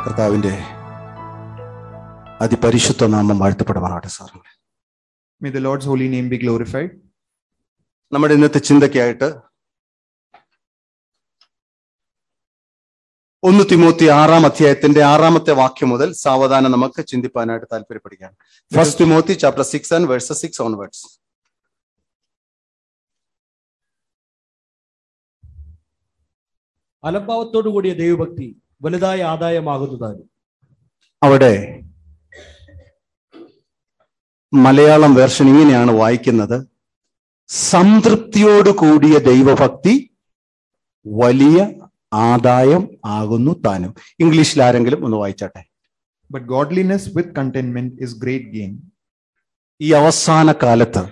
കർത്താവിന്റെ അതിപരിശുദ്ധ നാമം വാഴ്ത്തപ്പെടുവാനാട്ടെ sir May the Lord's holy name be glorified. നമ്മുടെ ഇന്നത്തെ ചിന്തയ്ക്കായിട്ട് ഒന്ന് തിമോത്തി ആറാം അധ്യായത്തിന്റെ ആറാമത്തെ വാക്യം മുതൽ സാവധാനം നമുക്ക് ചിന്തിപ്പാനായിട്ട് താല്പര്യപ്പെടുകയാണ് first Timothy chapter six and verse six onwards അലംഭാവത്തോടു കൂടിയ ദൈവഭക്തി വലുതായ ആദായമാകുന്നതാണ് അവിടെ മലയാളം വേർഷൻ ഇങ്ങനെയാണ് വായിക്കുന്നത് സംതൃപ്തിയോട് കൂടിയ ദൈവഭക്തി വലിയ ആദായം ആകുന്നു താനും ഇംഗ്ലീഷിൽ ആരെങ്കിലും ഒന്ന് വായിച്ചാട്ടെ But godliness with contentment is great gain. ഈ അവസാന കാലത്ത്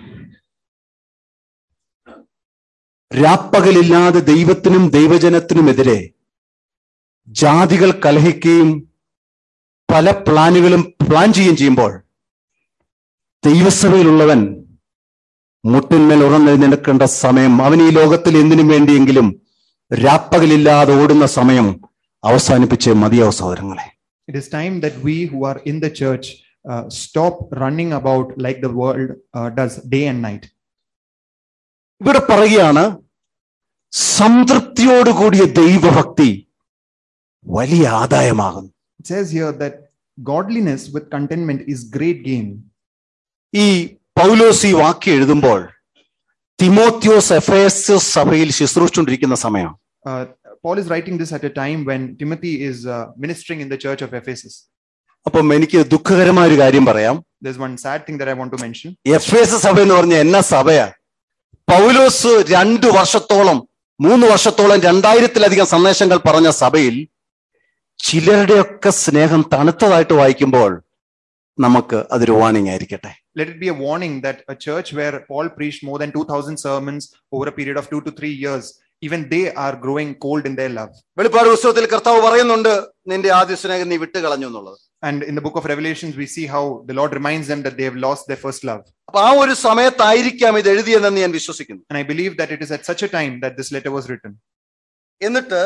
രാപ്പകലില്ലാതെ ദൈവത്തിനും ദൈവജനത്തിനുമെതിരെ ജാതികൾ കലഹിക്കുകയും പല പ്ലാനുകളും പ്ലാൻ ചെയ്യുകയും ചെയ്യുമ്പോൾ ദൈവസഭയിലുള്ളവൻ മുട്ടിന്മേൽ ഉറന്നെഴുന്നേൽക്കേണ്ട സമയം അവൻ ഈ ലോകത്തിൽ എന്തിനും വേണ്ടിയെങ്കിലും രാപ്പകലില്ലാതെ ഓടുന്ന സമയം അവസാനിപ്പിച്ച് മതിയാവും സഹോദരങ്ങളെ It is time that we who are in the church uh, stop running about like the world uh, does day and night. ഇവിടെ പറയുകയാണ് സംതൃപ്തിയോടുകൂടിയ ദൈവഭക്തി വലിയ ആദായമാകുന്നു It says here that godliness with contentment is great gain. ഈ പൗലോസ് ഈ വാക്യം എഴുതുമ്പോൾ തിമോത്യോസ് എഫേസ് സഭയിൽ ശുശ്രൂഷിച്ചുകൊണ്ടിരിക്കുന്ന സമയം Uh, Paul is writing this at a time when Timothy is uh, ministering in the church of Ephesus. അപ്പം എനിക്ക് ദുഃഖകരമായ ഒരു കാര്യം പറയാം There's one sad thing that I want to mention. F S സഭ എന്ന് പറഞ്ഞ എന്നാ സഭയാ പൗലോസ് രണ്ടു വർഷത്തോളം മൂന്ന് വർഷത്തോളം രണ്ടായിരത്തിലധികം സന്ദേശങ്ങൾ പറഞ്ഞ സഭയിൽ ചിലരുടെയൊക്കെ സ്നേഹം തണുത്തതായിട്ട് വായിക്കുമ്പോൾ നമുക്ക് അതൊരു വാണിംഗ് ആയിരിക്കട്ടെ Let it be a warning that a church where Paul preached more than 2,000 sermons over a period of two to three years, even they are growing cold in their love. വെളിപ്പാട് പുസ്തകത്തിൽ കർത്താവ് പറയുന്നുണ്ട് നിന്റെ ആദ്യ സ്നേഹം നീ വിട്ട് കളഞ്ഞു എന്നുള്ളത് And in the book of Revelations, we see how the Lord reminds them that they have lost their first love. അപ്പൊ ആ ഒരു സമയത്തായിരിക്കാം ഇത് എഴുതിയതെന്ന് ഞാൻ വിശ്വസിക്കുന്നു And I believe that it is at such a time that this letter was written. എന്നിട്ട്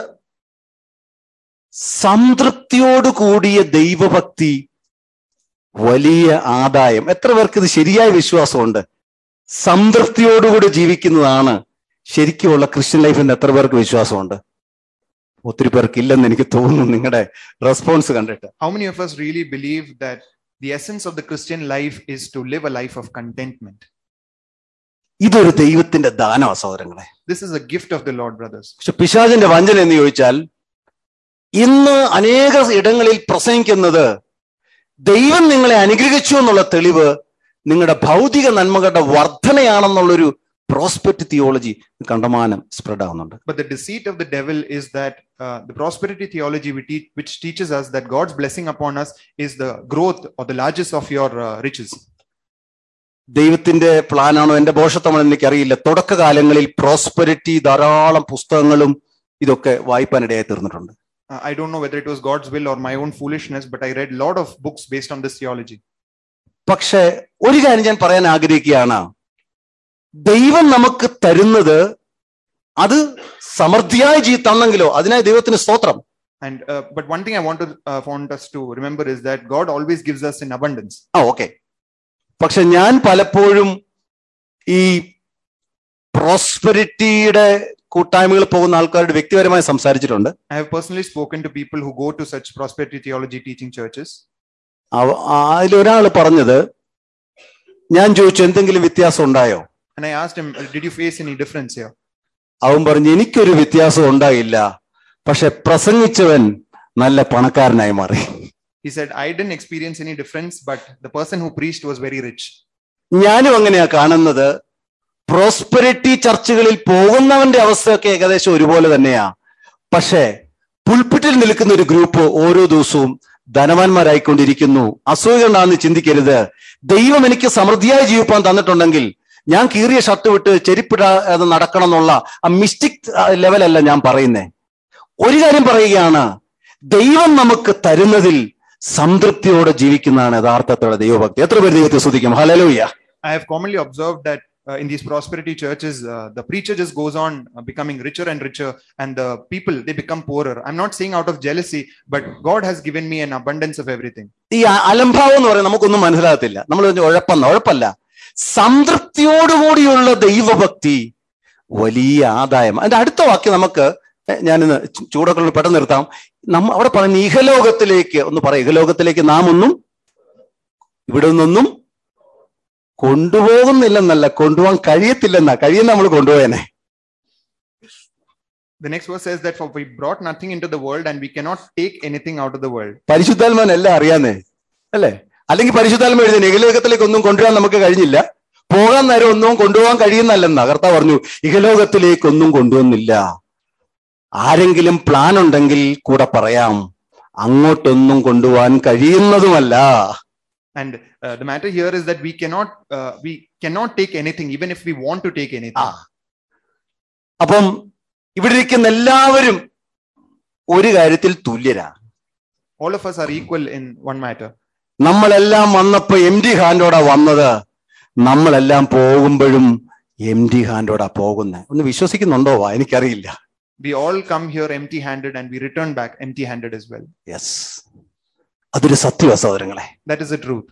സംതൃപ്തിയോട് കൂടിയ ദൈവഭക്തി വലിയ ആദായം എത്ര പേർക്ക് ഇത് ശരിയായ വിശ്വാസമുണ്ട് സംതൃപ്തിയോടുകൂടി ജീവിക്കുന്നതാണ് ശരിക്കുമുള്ള ക്രിസ്ത്യൻ ലൈഫിന്റെ എത്ര പേർക്ക് വിശ്വാസമുണ്ട് ഒത്തിരി പേർക്ക് ഇല്ലെന്ന് എനിക്ക് തോന്നുന്നു നിങ്ങളുടെ റെസ്പോൺസ് കണ്ടിട്ട് How many of us really believe that the essence of the Christian life is to live a life of contentment? ഇതൊരു ദൈവത്തിന്റെ ദാനമാ സഹോദരങ്ങളെ This is a gift of the Lord, brothers. പക്ഷെ പിശാചിന്റെ വഞ്ചന എന്ന് ചോദിച്ചാൽ ഇന്ന് അനേക ഇടങ്ങളിൽ പ്രസംഗിക്കുന്നത് ദൈവം നിങ്ങളെ അനുഗ്രഹിച്ചു എന്നുള്ള തെളിവ് നിങ്ങളുടെ ഭൗതിക നന്മകളുടെ വർധനയാണെന്നുള്ളൊരു പ്രോസ്പെക്ട് തിയോളജി കണ്ടമാനം സ്പ്രെഡ് ആവുന്നുണ്ട് But the deceit of the devil is that uh, the prosperity theology we teach, which teaches us that God's blessing upon us is the growth or the largest of your uh, riches. ദൈവത്തിന്റെ പ്ലാനാണോ എന്റെ ബോഷത്വമാണോ എനിക്കറിയില്ല തുടക്കകാലങ്ങളിൽ prosperity ധാരാളം പുസ്തകങ്ങളും ഇതൊക്കെ വായിപ്പാനിടയായി തീർന്നിട്ടുണ്ട് Uh, I don't know whether it was God's will or my own foolishness, but I read a lot of books based on this theology. പക്ഷെ ഒരു കാര്യം ഞാൻ പറയാൻ ആഗ്രഹിക്കുകയാണ് ദൈവം നമുക്ക് തരുന്നത് അത് സമൃദ്ധിയായി ജീ തന്നെങ്കിലോ അതിനായി ദൈവത്തിന് സ്തോത്രം And uh, but one thing I want to uh, want us to remember is that God always gives us in abundance. ആ ഓക്കെ പക്ഷെ ഞാൻ പലപ്പോഴും ഈ പ്രോസ്പെരിറ്റിയുടെ കൂട്ടായ്മകൾ പോകുന്ന ആൾക്കാരോട് വ്യക്തിപരമായി സംസാരിച്ചിട്ടുണ്ട് I have personally spoken to people who go to such prosperity theology teaching churches. അവ- ആ- അതിലൊരാൾ പറഞ്ഞത് ഞാൻ ചോദിച്ചു എന്തെങ്കിലും വ്യത്യാസം ഉണ്ടായോ And I asked him, Did you face any difference here? അവൻ പറഞ്ഞു എനിക്കൊരു വ്യത്യാസം ഉണ്ടായില്ല പക്ഷെ പ്രസംഗിച്ചവൻ നല്ല പണക്കാരനായി മാറി He said, I didn't experience any difference, but the person who preached was very rich. ഞാനും അങ്ങനെയാ കാണുന്നത് പ്രോസ്പെരിറ്റി ചർച്ചുകളിൽ പോകുന്നവന്റെ അവസ്ഥയൊക്കെ ഏകദേശം ഒരുപോലെ തന്നെയാ പക്ഷേ പുൽപ്പിറ്റിൽ നിൽക്കുന്ന ഒരു ഗ്രൂപ്പ് ഓരോ ദിവസവും ധനവാന്മാരായിക്കൊണ്ടിരിക്കുന്നു അസൂയണ്ടാന്ന് ചിന്തിക്കരുത് ദൈവം എനിക്ക് സമൃദ്ധിയായി ജീവിപ്പാൻ തന്നിട്ടുണ്ടെങ്കിൽ ഞാൻ കീറിയ ഷർട്ട് വിട്ട് ചെരിപ്പിടാതെ നടക്കണം എന്നുള്ള ആ മിസ്റ്റിക് ലെവലല്ല ഞാൻ പറയുന്നേ ഒരു കാര്യം പറയുകയാണ് ദൈവം നമുക്ക് തരുന്നതിൽ സംതൃപ്തിയോടെ ജീവിക്കുന്നതാണ് യഥാർത്ഥത്തിലുള്ള ദൈവഭക്തി എത്ര പേര് ദൈവത്തെ സ്തുതിക്കും hallelujah I have commonly observed that uh, in these prosperity churches, uh, the preacher just goes on uh, becoming richer and richer, and the people they become poorer. I'm not saying out of jealousy, but God has given me an abundance of everything. ഈ അ- അലംഭാവം എന്ന് പറയുന്നത് നമുക്കൊന്നും മനസ്സിലാകത്തില്ല നമ്മൾ ഉഴപ്പെന്ന ഉഴപ്പല്ല സംതൃപ്തിയോടുകൂടിയുള്ള ദൈവഭക്തി വലിയ ആദായം അതിന്റെ അടുത്ത വാക്യം നമുക്ക് എ, ഞാനിന്ന് ചു- ചൂടൊക്കെ ഉള്ള പെട്ടെന്ന് നിർത്താം നമ്മ അവിടെ പറയുന്ന ഇഹലോകത്തിലേക്ക് ഒന്ന് പറയാം ഇഹലോകത്തിലേക്ക് നാം ഒന്നും ഇവിടെ നിന്നൊന്നും കൊണ്ടുപോകുന്നില്ലെന്നല്ല കൊണ്ടുപോകാൻ കഴിയത്തില്ലെന്നാ കഴിയുന്ന നമ്മൾ കൊണ്ടുപോയനെ The next verse says that for we brought nothing into the world and we cannot take anything out of the world. പരിശുദ്ധാത്മാൻ എല്ലാം അറിയാന്നേ അല്ലേ അല്ലെങ്കിൽ പരിശുദ്ധാത്മ എഴുതി ഇഹലോകത്തിലേക്ക് ഒന്നും കൊണ്ടുവരാൻ നമുക്ക് കഴിഞ്ഞില്ല പോകാൻ നേരം ഒന്നും കൊണ്ടുപോകാൻ കഴിയുന്നല്ലെന്നാ കർത്താവ് പറഞ്ഞു ഇഹലോകത്തിലേക്ക് ഒന്നും കൊണ്ടുവന്നില്ല ആരെങ്കിലും പ്ലാൻ ഉണ്ടെങ്കിൽ കൂടെ പറയാം അങ്ങോട്ടൊന്നും കൊണ്ടുപോകാൻ കഴിയുന്നതുമല്ല And uh, the matter here is that we cannot uh, we cannot take anything, even if we want to take anything. ആ അപ്പം ഇവിടെ ഇരിക്കുന്ന എല്ലാവരും ഒരു കാര്യത്തിൽ തുല്യരാ All of us are equal in one matter. നമ്മളെല്ലാം വന്നപ്പോ എം ഡി ഹാൻഡോടാ വന്നത് നമ്മളെല്ലാം പോകുമ്പോഴും എം ഡി ഹാൻഡോടാ പോകുന്നത് ഒന്ന് വിശ്വസിക്കുന്നുണ്ടോ വാ എനിക്കറിയില്ല We all come here empty-handed and we return back empty-handed as well. Yes അതൊരു സത്യമാ സഹോദരങ്ങളെ That is the truth.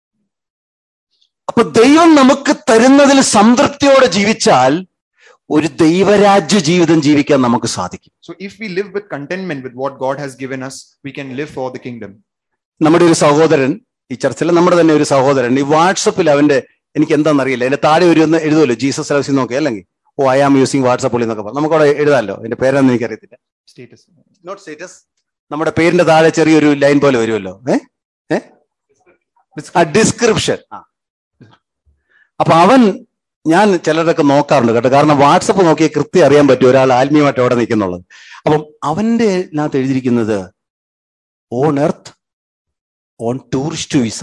അപ്പൊ ദൈവം നമുക്ക് തരുന്നതിൽ സംതൃപ്തിയോടെ ജീവിച്ചാൽ ഒരു ദൈവരാജ്യ ജീവിതം ജീവിക്കാൻ നമുക്ക് സാധിക്കും So if we live with contentment with what God has given us, we can live for the kingdom. നമ്മുടെ ഒരു സഹോദരൻ ഈ ചർച്ചിൽ നമ്മുടെ തന്നെ ഒരു സഹോദരൻ ഈ വാട്സപ്പിൽ അവന്റെ എനിക്ക് എന്താണെന്നറിയില്ല അതിന്റെ താഴെ ഒരു ഒന്ന് എഴുതുമല്ലോ ജീസസ് ലവ്സ് നോക്കി അല്ലെങ്കിൽ ഓ ഐ ആം യൂസിങ് വാട്സപ്പിൽ എന്നൊക്കെ പറഞ്ഞു നമുക്കവിടെ എഴുതാമല്ലോ അതിന്റെ പേരൊന്നും എനിക്കറിയത്തില്ല Status. നോട്ട് സ്റ്റേറ്റസ് നമ്മുടെ പേരിന്റെ താഴെ ചെറിയൊരു ലൈൻ പോലെ വരുമല്ലോ ഏ ഏ ആ ഡിസ്ക്രിപ്ഷൻ ആ അപ്പൊ അവൻ ഞാൻ ചിലരൊക്കെ നോക്കാറുണ്ട് കേട്ടോ കാരണം വാട്സപ്പ് നോക്കിയാൽ കൃത്യം അറിയാൻ പറ്റും ഒരാൾ ആത്മീയമായിട്ട് അവിടെ നിൽക്കുന്നുള്ളത് അപ്പം അവന്റെ അതിനകത്ത് എഴുതിയിരിക്കുന്നത് on earth on tourist visa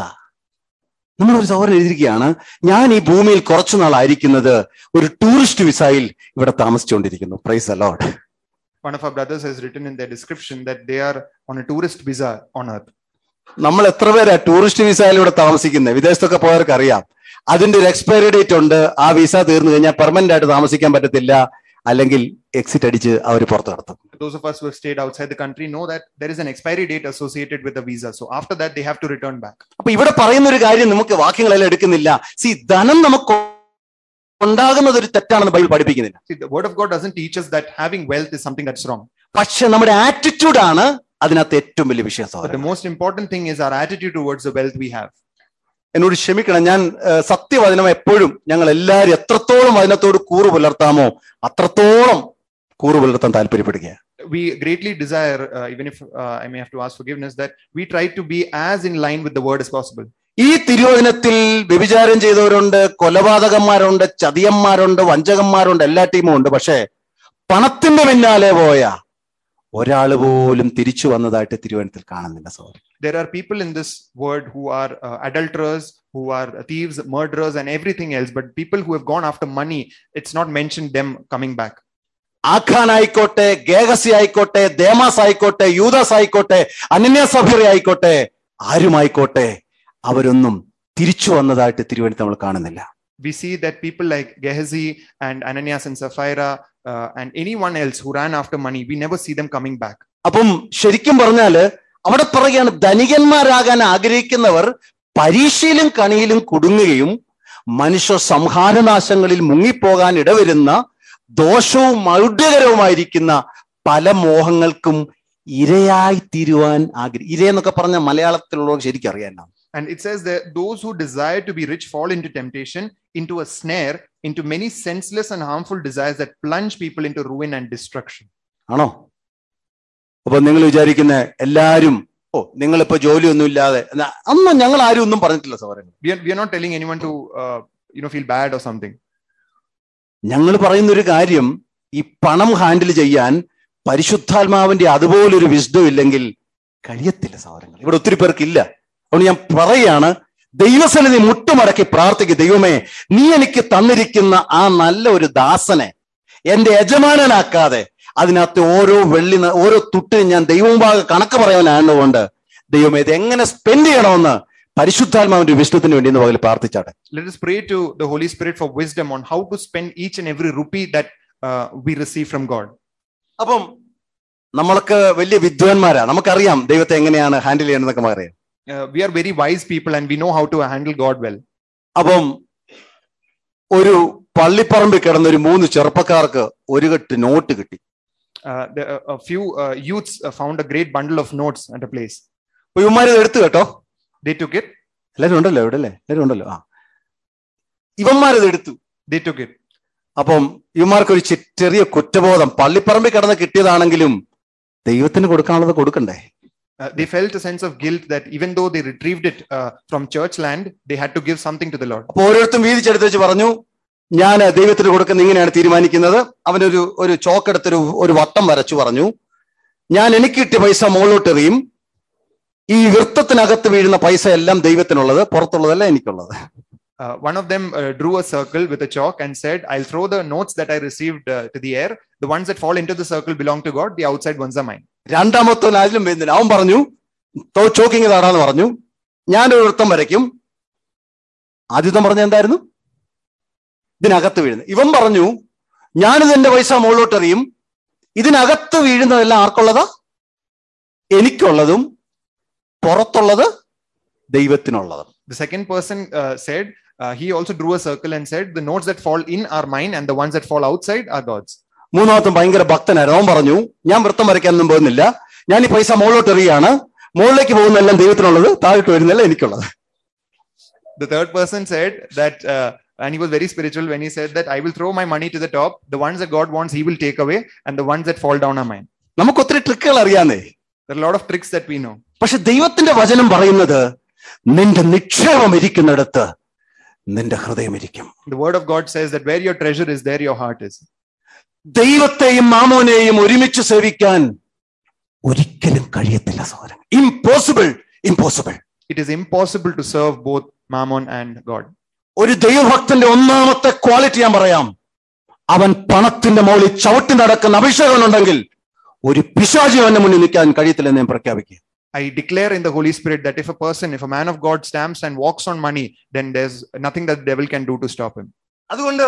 നമ്മൾ ഒരു സഹോദരൻ എഴുതിയിരിക്കുകയാണ് ഞാൻ ഈ ഭൂമിയിൽ കുറച്ചു നാളായിരിക്കുന്നത് ഒരു ടൂറിസ്റ്റ് വിസയിൽ ഇവിടെ താമസിച്ചുകൊണ്ടിരിക്കുന്നു praise a lot One of our brothers has written in their description that they are on a tourist visa on earth. നമ്മൾ എത്ര പേരാ ടൂറിസ്റ്റ് വിസയിൽ ഇവിടെ താമസിക്കുന്നത് വിദേശത്തൊക്കെ പോയവർക്ക് അറിയാം അതിന്റെ ഒരു എക്സ്പയറി ഡേറ്റ് ഉണ്ട് ആ വിസ തീർന്നു കഴിഞ്ഞാൽ പെർമനന്റ് ആയിട്ട് താമസിക്കാൻ പറ്റത്തില്ല അല്ലെങ്കിൽ എക്സിറ്റ് അടിച്ച് അവർ പുറത്ത് കിടത്തും Those of us who have stayed outside the country know that there is an expiry date associated with the visa. So after that, they have to return back. അപ്പൊ ഇവിടെ പറയുന്ന ഒരു കാര്യം നമുക്ക് വാക്യങ്ങളെല്ലാം എടുക്കുന്നില്ല സി ധനം നമുക്ക് ഉണ്ടാകുന്നത് ഒരു തെറ്റാണെന്ന് ബൈബിൾ പഠിപ്പിക്കുന്നില്ല See, the word of God doesn't teach us that having wealth is something that's wrong. പക്ഷെ നമ്മുടെ ആറ്റിറ്റ്യൂഡാണ് അതിനകത്ത് ഏറ്റവും വലിയ വിഷയം But the സഹോദരൻ most important thing is our attitude towards the wealth we have. എന്നോട് ക്ഷമിക്കണം ഞാൻ ഏഹ്, സത്യവചനം എപ്പോഴും ഞങ്ങൾ എല്ലാവരും എത്രത്തോളം അതിനകത്തോട് കൂറ് പുലർത്താമോ അത്രത്തോളം കൂറ് പുലർത്താൻ താല്പര്യപ്പെടുകയാണ് We greatly desire, uh, even if uh, I may have to ask forgiveness, that we try to be as in line with the word as possible. ഈ തിരുവചനത്തിൽ വ്യഭിചാരം ചെയ്തവരുണ്ട് കൊലപാതകന്മാരുണ്ട് ചതിയന്മാരുണ്ട് വഞ്ചകന്മാരുണ്ട് എല്ലാ ടീമും ഉണ്ട് പക്ഷേ പണത്തിന്റെ പിന്നാലെ പോയ ഒരാൾ പോലും തിരിച്ചു വന്നതായിട്ട് തിരുവനന്തപുരത്തിൽ കാണുന്നില്ല സഹോദരൻ There are people in this word who are uh, adulterers, who are thieves, murderers, and everything else. But people who have gone after money, it's not mentioned them coming back. ആഖാൻ ആയിക്കോട്ടെ ഗേഹസി ആയിക്കോട്ടെ Demas ആയിക്കോട്ടെ യൂദാസ് ആയിക്കോട്ടെ അനന്യസഭ്യറി ആയിക്കോട്ടെ ആരുമായിക്കോട്ടെ അവരൊന്നും തിരിച്ചു വന്നതായിട്ട് തിരുവനന്തപുരത്ത് നമ്മൾ കാണുന്നില്ല We see that people like Gehazi and Ananias and Sapphira uh, and anyone else who ran after money, we never see them coming back. അപ്പം ശരിക്കും പറഞ്ഞാല് അവിടെ പറയുകയാണ് ധനികന്മാരാകാൻ ആഗ്രഹിക്കുന്നവർ പരീക്ഷയിലും കണിയിലും കുടുങ്ങുകയും മനുഷ്യ സംഹാരനാശങ്ങളിൽ മുങ്ങിപ്പോകാൻ ഇടവരുന്ന ദോഷവും മൗഢ്യകരവുമായിരിക്കുന്ന പല മോഹങ്ങൾക്കും ഇരയായി തീരുവാൻ ആഗ്രഹം ഇരയെന്നൊക്കെ പറഞ്ഞ മലയാളത്തിലുള്ളവർ ശരിക്കും അറിയാൻ And it says that those who desire to be rich fall into temptation, into a snare, into many senseless and harmful desires that plunge people into ruin and destruction. ആണോ അപ്പൊ നിങ്ങൾ വിചാരിക്കുന്ന എല്ലാരും ഓ നിങ്ങളിപ്പോ ജോലിയൊന്നും ഇല്ലാതെ എന്നാ, അന്ന് ഞങ്ങൾ ആരും ഒന്നും പറഞ്ഞിട്ടില്ല സഹോദരൻ We are, we are not telling anyone to, uh, you know, feel bad or something. ഞങ്ങൾ പറയുന്ന ഒരു കാര്യം ഈ പണം ഹാൻഡിൽ ചെയ്യാൻ പരിശുദ്ധാത്മാവിന്റെ അതുപോലൊരു വിശുദ്ധം ഇല്ലെങ്കിൽ കഴിയത്തില്ല സഹോദരങ്ങൾ ഇവിടെ ഒത്തിരി പേർക്കില്ല അതുകൊണ്ട് ഞാൻ പറയാണ് ദൈവസന്നിധി മുട്ടുമടക്കി പ്രാർത്ഥിക്കും ദൈവമേ നീ എനിക്ക് തന്നിരിക്കുന്ന ആ നല്ല ഒരു ദാസനെ എന്റെ യജമാനനാക്കാതെ അതിനകത്ത് ഓരോ വെള്ളി ന- ഓരോ തുട്ടിനും ഞാൻ ദൈവമുമ്പാകെ കണക്ക് പറയാനായതുകൊണ്ട് ദൈവമേ ഇത് എങ്ങനെ സ്പെൻഡ് ചെയ്യണമെന്ന് പരിശുദ്ധാത്മാവിന്റെ വിഷ്ണുത്തിന് വേണ്ടി ഇന്ന് പകൽ പ്രാർത്ഥിച്ചാട്ടെ Let us pray to the Holy Spirit for wisdom on how to spend each and every rupee that uh, we receive from God. അപ്പം നമ്മൾക്ക് വലിയ വിദ്വാൻമാരാ നമുക്കറിയാം ദൈവത്തെ എങ്ങനെയാണ് ഹാൻഡിൽ ചെയ്യണമെന്നൊക്കെ നമുക്കറിയാം Uh, we are very wise people and we know how to handle God well. അപ്പം ഒരു പള്ളിപ്പറമ്പിൽ കിടന്ന ഒരു മൂന്ന് ചെറുപ്പക്കാർക്ക് ഒരു കെട്ട് നോട്ട് കിട്ടി Uh, the, uh, a few uh, youths uh, found a great bundle of notes at a place. അപ്പൊ ഇവന്മാര് ഇത് എടുത്തു കേട്ടോ They took it. എല്ലാരും ഉണ്ടല്ലോ ഇവിടെ അല്ലേ എല്ലാരും ഉണ്ടല്ലോ ആ ഇവന്മാരിത് എടുത്തു They took it. അപ്പം ഇവന്മാർക്ക് ഒരു ചെ- ചെറിയ കുറ്റബോധം പള്ളിപ്പറമ്പിൽ കിടന്ന് കിട്ടിയതാണെങ്കിലും ദൈവത്തിന് കൊടുക്കാനുള്ളത് കൊടുക്കണ്ടേ Uh, they felt a sense of guilt that even though they retrieved it uh, from church land, they had to give something to the Lord. അപ്പൊ ഓരോരുത്തരും വീതിച്ചെടുത്ത് വെച്ച് പറഞ്ഞു ഞാൻ ദൈവത്തിന് കൊടുക്കുന്ന ഇങ്ങനെയാണ് തീരുമാനിക്കുന്നത് അവനൊരു ഒരു ചോക്കെടുത്തൊരു ഒരു വട്ടം വരച്ചു പറഞ്ഞു ഞാൻ എനിക്ക് കിട്ടിയ പൈസ മുകളിലോട്ട് എറിയും ഈ വൃത്തത്തിനകത്ത് വീഴുന്ന പൈസ എല്ലാം ദൈവത്തിനുള്ളത് പുറത്തുള്ളതല്ല എനിക്കുള്ളത് Uh, one of them uh, drew a circle with a chalk and said, I'll throw the notes that I received uh, to the air. The ones that fall into the circle belong to God, the outside ones are mine. രണ്ടാമത്തെ അതിലും വരുന്നില്ല അവൻ പറഞ്ഞു choking താടാന്ന് പറഞ്ഞു ഞാനൊരു വൃത്തം വരയ്ക്കും ആദ്യത്തെ പറഞ്ഞ എന്തായിരുന്നു ഇതിനകത്ത് വീഴുന്നത് ഇവൻ പറഞ്ഞു ഞാനിത് എന്റെ പൈസ മുകളിലോട്ട് എറിയും ഇതിനകത്ത് വീഴുന്നതെല്ലാം ആർക്കുള്ളതാ എനിക്കുള്ളതും പുറത്തുള്ളത് ദൈവത്തിനുള്ളതും The second person uh, said, uh, he also drew a circle and said, The notes that fall in are mine, and the ones that fall outside are God's. മൂന്നാമത്തെ ഭയങ്കര ഭക്തനായിരുന്നു അവൻ പറഞ്ഞു ഞാൻ വൃത്തം വരയ്ക്കാനൊന്നും പോകുന്നില്ല ഞാൻ ഈ പൈസ മുകളിലോട്ട് എറിയാണ് മുകളിലേക്ക് പോകുന്നതെല്ലാം ദൈവത്തിനുള്ളത് താഴോട്ട് വരുന്നതെല്ലാം എനിക്കുള്ളത് The third person said that, uh, and he was very spiritual when he said that I will throw my money to the top. The ones that God wants, he will take away, and the ones that fall down are mine. നമുക്ക് ഒത്തിരി ട്രിക്കുകൾ അറിയാന്നേ There are a lot of tricks that we know. പക്ഷെ ദൈവത്തിന്റെ വചനം പറയുന്നത് നിന്റെ നിക്ഷേപം ഇരിക്കുന്നിടത്ത് നിന്റെ ഹൃദയം ഇരിക്കും The word of God says that where your treasure is, there your heart is. ദൈവത്തെയും മാമോനെയും ഒരുമിച്ച് സേവിക്കാൻ ഒരിക്കലും കഴിയത്തില്ല സഹോദരൻ impossible impossible It is impossible to serve both Mammon and God. ഒരു ദൈവഭക്തന്റെ ഒന്നാമത്തെ ക്വാളിറ്റി ഞാൻ പറയാം അവൻ പണത്തിന്റെ മുകളിൽ ചവിട്ടി നടക്കുന്ന അഭിഷേകനുണ്ടെങ്കിൽ ഒരു പിശാചി അവന്റെ മുന്നിൽ നിൽക്കാൻ കഴിയത്തില്ലെന്ന് ഞാൻ പ്രഖ്യാപിക്കുക I declare in the Holy Spirit that if a person, if a man of God stamps and walks on money, then there's nothing that the devil can do to stop him. അതുകൊണ്ട്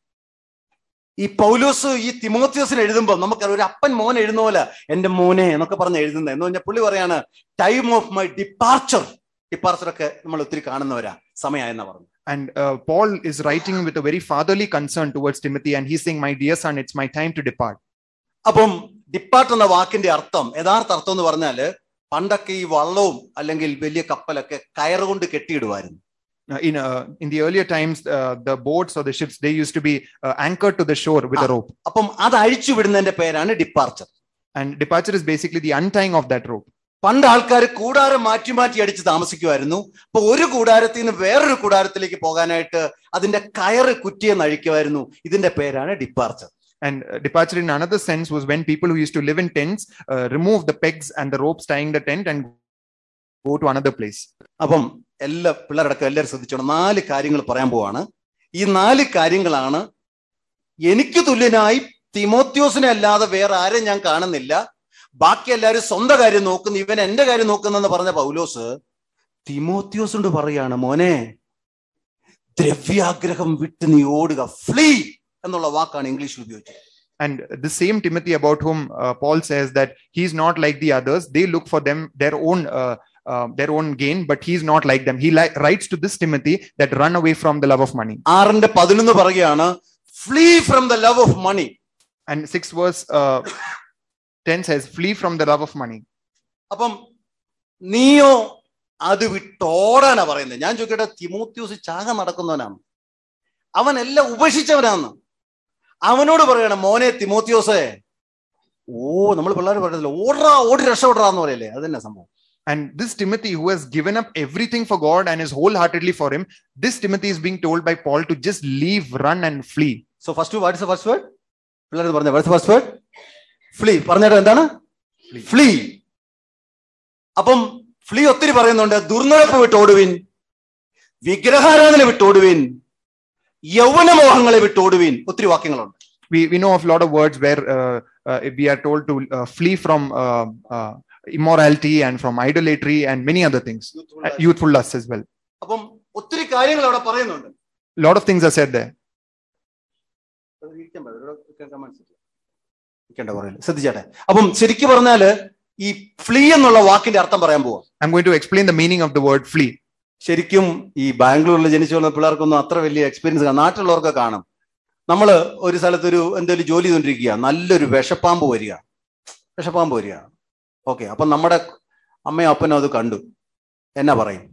ഈ പൗലോസ് ഈ തിമോത്യോസിന് എഴുതുമ്പോൾ നമുക്കറിയാം ഒരു അപ്പൻ മോൻ എഴുതുന്ന പോലെ എന്റെ മോനെ എന്നൊക്കെ പറഞ്ഞ് എഴുതുന്നത് എന്ന് പറഞ്ഞാൽ പുള്ളി പറയാണ് time of my departure departure ഒക്കെ നമ്മൾ ഒത്തിരി കാണുന്നവരാ സമയമായെന്നാ പറഞ്ഞു And uh, Paul is writing with a very fatherly concern towards Timothy, and he's saying, My dear son, it's my time to depart. അപ്പം ഡിപ്പാർട്ട് എന്ന വാക്കിന്റെ അർത്ഥം യഥാർത്ഥ അർത്ഥം എന്ന് പറഞ്ഞാല് പണ്ടൊക്കെ ഈ വള്ളവും അല്ലെങ്കിൽ വലിയ കപ്പലൊക്കെ കയറുകൊണ്ട് കെട്ടിയിടുമായിരുന്നു Uh, in uh, in the earlier times, uh, the boats or the ships they used to be uh, anchored to the shore with a Ah. rope, അപ്പം അത് അഴിച്ചു വിടുന്നതിന്റെ പേരാണ് departure and departure is basically the untying of that rope. പണ്ട് ആൾക്കാർ കൂടാരം മാറ്റി മാറ്റി അടിച്ച് താമസിക്കുമായിരുന്നു അപ്പൊ ഒരു കൂടാരത്തിൽ നിന്ന് വേറൊരു കൂടാരത്തിലേക്ക് പോകാനായിട്ട് അതിന്റെ കയറ് കുറ്റിയെന്ന് അഴിക്കുമായിരുന്നു ഇതിന്റെ പേരാണ് departure And uh, departure, in another sense, was when people who used to live in tents uh, remove the pegs and the ropes tying the tent and go to another place. അപ്പം എല്ലാ പിള്ളേരടക്കം എല്ലാവരും ശ്രദ്ധിച്ചോണം നാല് കാര്യങ്ങൾ പറയാൻ പോവാണ് ഈ നാല് കാര്യങ്ങളാണ് എനിക്ക് തുല്യനായി തിമോത്യോസിനെ അല്ലാതെ വേറെ ആരും ഞാൻ കാണുന്നില്ല ബാക്കി എല്ലാവരും സ്വന്തം കാര്യം നോക്കുന്നു ഇവൻ എന്റെ കാര്യം നോക്കുന്നെന്ന് പറഞ്ഞ പൗലോസ് തിമോത്യോസിനോട് പറയാണ് മോനെ ദ്രവ്യാഗ്രഹം വിട്ട് നീ ഓടുക ഫ്ലീ എന്നുള്ള വാക്കാണ് ഇംഗ്ലീഷിൽ ഉപയോഗിച്ചത് And the same Timothy about whom uh, Paul says that he's not like the others. They look for them their own uh, uh, their own gain, but he's not like them. He li- writes to this Timothy that run away from the love of money. ആറിന്റെ പതിനൊന്ന് പറയുകയാണ് flee from the love of money And sixth verse uh, ten says, "Flee from the love of money." അപ്പം നീയോ അത് വിട്ടോടാനാ പറയുന്നത് ഞാൻ ചോദിക്കട്ടെ തിമോത്യൂസ് ചാക നടക്കുന്നവനാണ് അവൻ എല്ലാം ഉപേക്ഷിച്ചവനാന്ന് അവനോട് പറയണം മോനെ തിമോത്യോസേ ഓ നമ്മൾ പിള്ളേർ പറയത്തില്ല ഓടാ ഓടി രക്ഷപ്പെടാ എന്ന് പറയല്ലേ അത് തന്നെ സംഭവം And this Timothy, who has given up everything for God and is wholeheartedly for Him, this Timothy is being told by Paul to just leave, run, and flee. So first what's first word പിള്ളേർ പറഞ്ഞ വാട്സ് first word flea പറഞ്ഞിട്ട് എന്താണ് Flee. Flea അപ്പം flea ഒത്തിരി പറയുന്നുണ്ട് ദുർനടപ്പ് വിട്ടോടുവിൻ വിഗ്രഹാരാധന വിട്ടോടുവിൻ യൗവനമോഹങ്ങളെ വിട്ടോടുവിൻ ഒത്തിരി വാക്യങ്ങളുണ്ട് We, we know of a lot of words where uh, uh, we are told to uh, flee from uh, uh, immorality and from idolatry and many other things, uh, youthful lusts as well. അപ്പം ഒത്തിരി കാര്യങ്ങൾ അവിടെ പറയുന്നുണ്ട് A lot of things are said there. ഇരിക്കണ്ട കുറയില്ല. ശ്രദ്ധിച്ചാട്ടെ അപ്പം ശരിക്കും പറഞ്ഞാല് ഈ ഫ്ലീ എന്നുള്ള വാക്കിന്റെ അർത്ഥം പറയാൻ പോവാ I'm going to explain the meaning of the word flee. ശരിക്കും ഈ ബാംഗ്ലൂരിൽ ജനിച്ചു വന്ന പിള്ളേർക്കൊന്നും അത്ര വലിയ എക്സ്പീരിയൻസ് കാണും നാട്ടിലുള്ളവർക്ക് കാണും നമ്മൾ ഒരു സ്ഥലത്ത് ഒരു എന്തെങ്കിലും ജോലി ചെയ്തുകൊണ്ടിരിക്കുക നല്ലൊരു വിഷപ്പാമ്പ് വരിക വിഷപ്പാമ്പ് വരിക ഓക്കെ അപ്പം നമ്മുടെ അമ്മയും അപ്പനും അത് കണ്ടു എന്നാ പറയും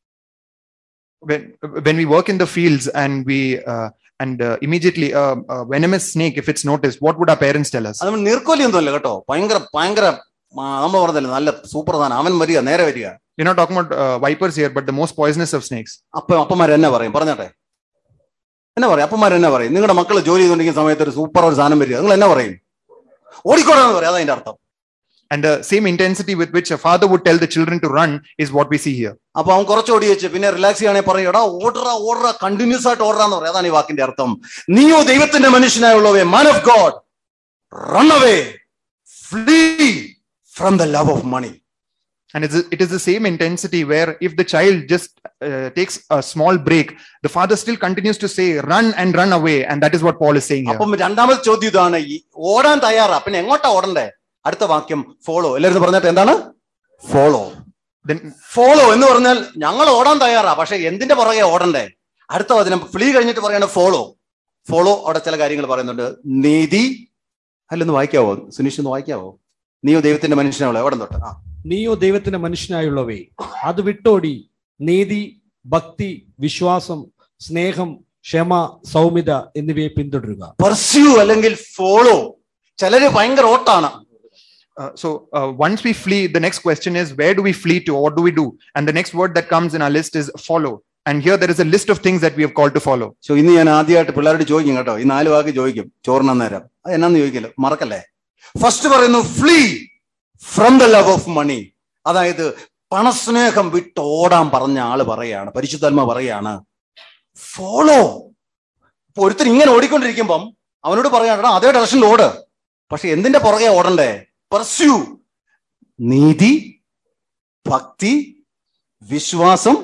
When, when we work in the fields and we uh, and uh, immediately uh, a venomous snake, if it's noticed, what would our parents tell us? അത് നമ്മൾ നീർക്കോലി ഒന്നും അല്ല കേട്ടോ ഭയങ്കര ഭയങ്കര ആ, നമ്മൾ പറഞ്ഞല്ലേ നല്ല സൂപ്പർ സാധനം അവൻ വരിക നേരെ വരിക We're not talking about uh, vipers here, but the most poisonous of snakes. അപ്പ അപ്പന്മാർ എന്നാ പറയും പറഞ്ഞാട്ടെ എന്നാ പറയും അപ്പന്മാർ എന്നാ പറയും നിങ്ങളുടെ മക്കൾ ജോലി ചെയ്തുകൊണ്ടിരിക്കുന്ന സമയത്ത് ഒരു സൂപ്പർ ഒരു സാധനം വരിക നിങ്ങൾ എന്നാ പറയും ഓടിക്കോടാന്ന് പറയും അതാ അതിന്റെ അർത്ഥം And the same intensity with which a father would tell the children to run is what we see here. അപ്പൊ അവൻ കുറച്ച് ഓടി വെച്ച് പിന്നെ റിലാക്സ് ചെയ്യണമെങ്കിൽ പറയും എടാ ഓടറ ഓടറ കണ്ടിന്യൂസ് ആയിട്ട് ഓടറാന്ന് പറയും അതാണ് ഈ വാക്കിന്റെ അർത്ഥം നീയോ ദൈവത്തിന്റെ മനുഷ്യനായുള്ളവേ man of God run away flee from the love of money And it's, it is the same intensity where if the child just uh, takes a small break, the father still continues to say, run and run away. And that is what Paul is saying here. അപ്പം രണ്ടാമത്തെ ചോദ്യം ഇതാണ് ഈ ഓടാൻ തയ്യാറാ പിന്നെ എങ്ങോട്ടാ ഓടണ്ടേ അടുത്ത വാക്യം ഫോളോ എല്ലാവരും പറഞ്ഞിട്ട് എന്താണ് ഫോളോ Then ഫോളോ എന്ന് പറഞ്ഞാൽ ഞങ്ങൾ ഓടാൻ തയ്യാറാ പക്ഷെ എന്തിന്റെ പുറകെ ഓടണ്ടേ അടുത്ത വചനം ഫ്ലീ കഴിഞ്ഞിട്ട് പറയാണ് ഫോളോ ഫോളോ അവിടെ ചില കാര്യങ്ങൾ പറയുന്നുണ്ട് നീതി അല്ലൊന്ന് വായിക്കാവോ സുനീഷ് ഒന്ന് വായിക്കാവോ നീയോ ദൈവത്തിന്റെ മനുഷ്യനാവുള്ളൂ എവിടെ തൊട്ട് ആ നീയോ ദൈവത്തിന്റെ മനുഷ്യനായുള്ളവേ അത് വിട്ടോടി നീതി ഭക്തി വിശ്വാസം സ്നേഹം ക്ഷമ സൗമ്യത എന്നിവയെ പിന്തുടരുക പെർസ്യൂ അല്ലെങ്കിൽ ഫോളോ ചിലര് ഭയങ്കര ഓട്ടാണ് Uh, so uh, once we flee, the next question is where do we flee to? What do we do? And the next word that comes in our list is follow. And here there is a list of things that we have called to follow. So ഇന്ന് ഞാൻ ആദ്യമായിട്ട് പിള്ളേരോട് ചോദിക്കും കേട്ടോ ഈ നാല് വാക്ക് ചോദിക്കും ചോറിന നേരം അത് എന്നാന്ന് ചോദിക്കില്ല മറക്കല്ലേ ഫസ്റ്റ് പറയുന്നു flee from the love of money അതായത് പണസ്നേഹം വിട്ട് ഓടാൻ പറഞ്ഞ ആള് പറയാണ് പരിശുദ്ധാത്മ പറയാണ് ഫോളോ ഇപ്പൊ ഒരുത്തൻ ഇങ്ങനെ ഓടിക്കൊണ്ടിരിക്കുമ്പം അവനോട് പറയാണ് അതേ ഡയറക്ഷനിൽ ഓട് പക്ഷെ എന്തിന്റെ പുറകെ ഓടണ്ടേ പെർസ്യൂ നീതി ഭക്തി വിശ്വാസം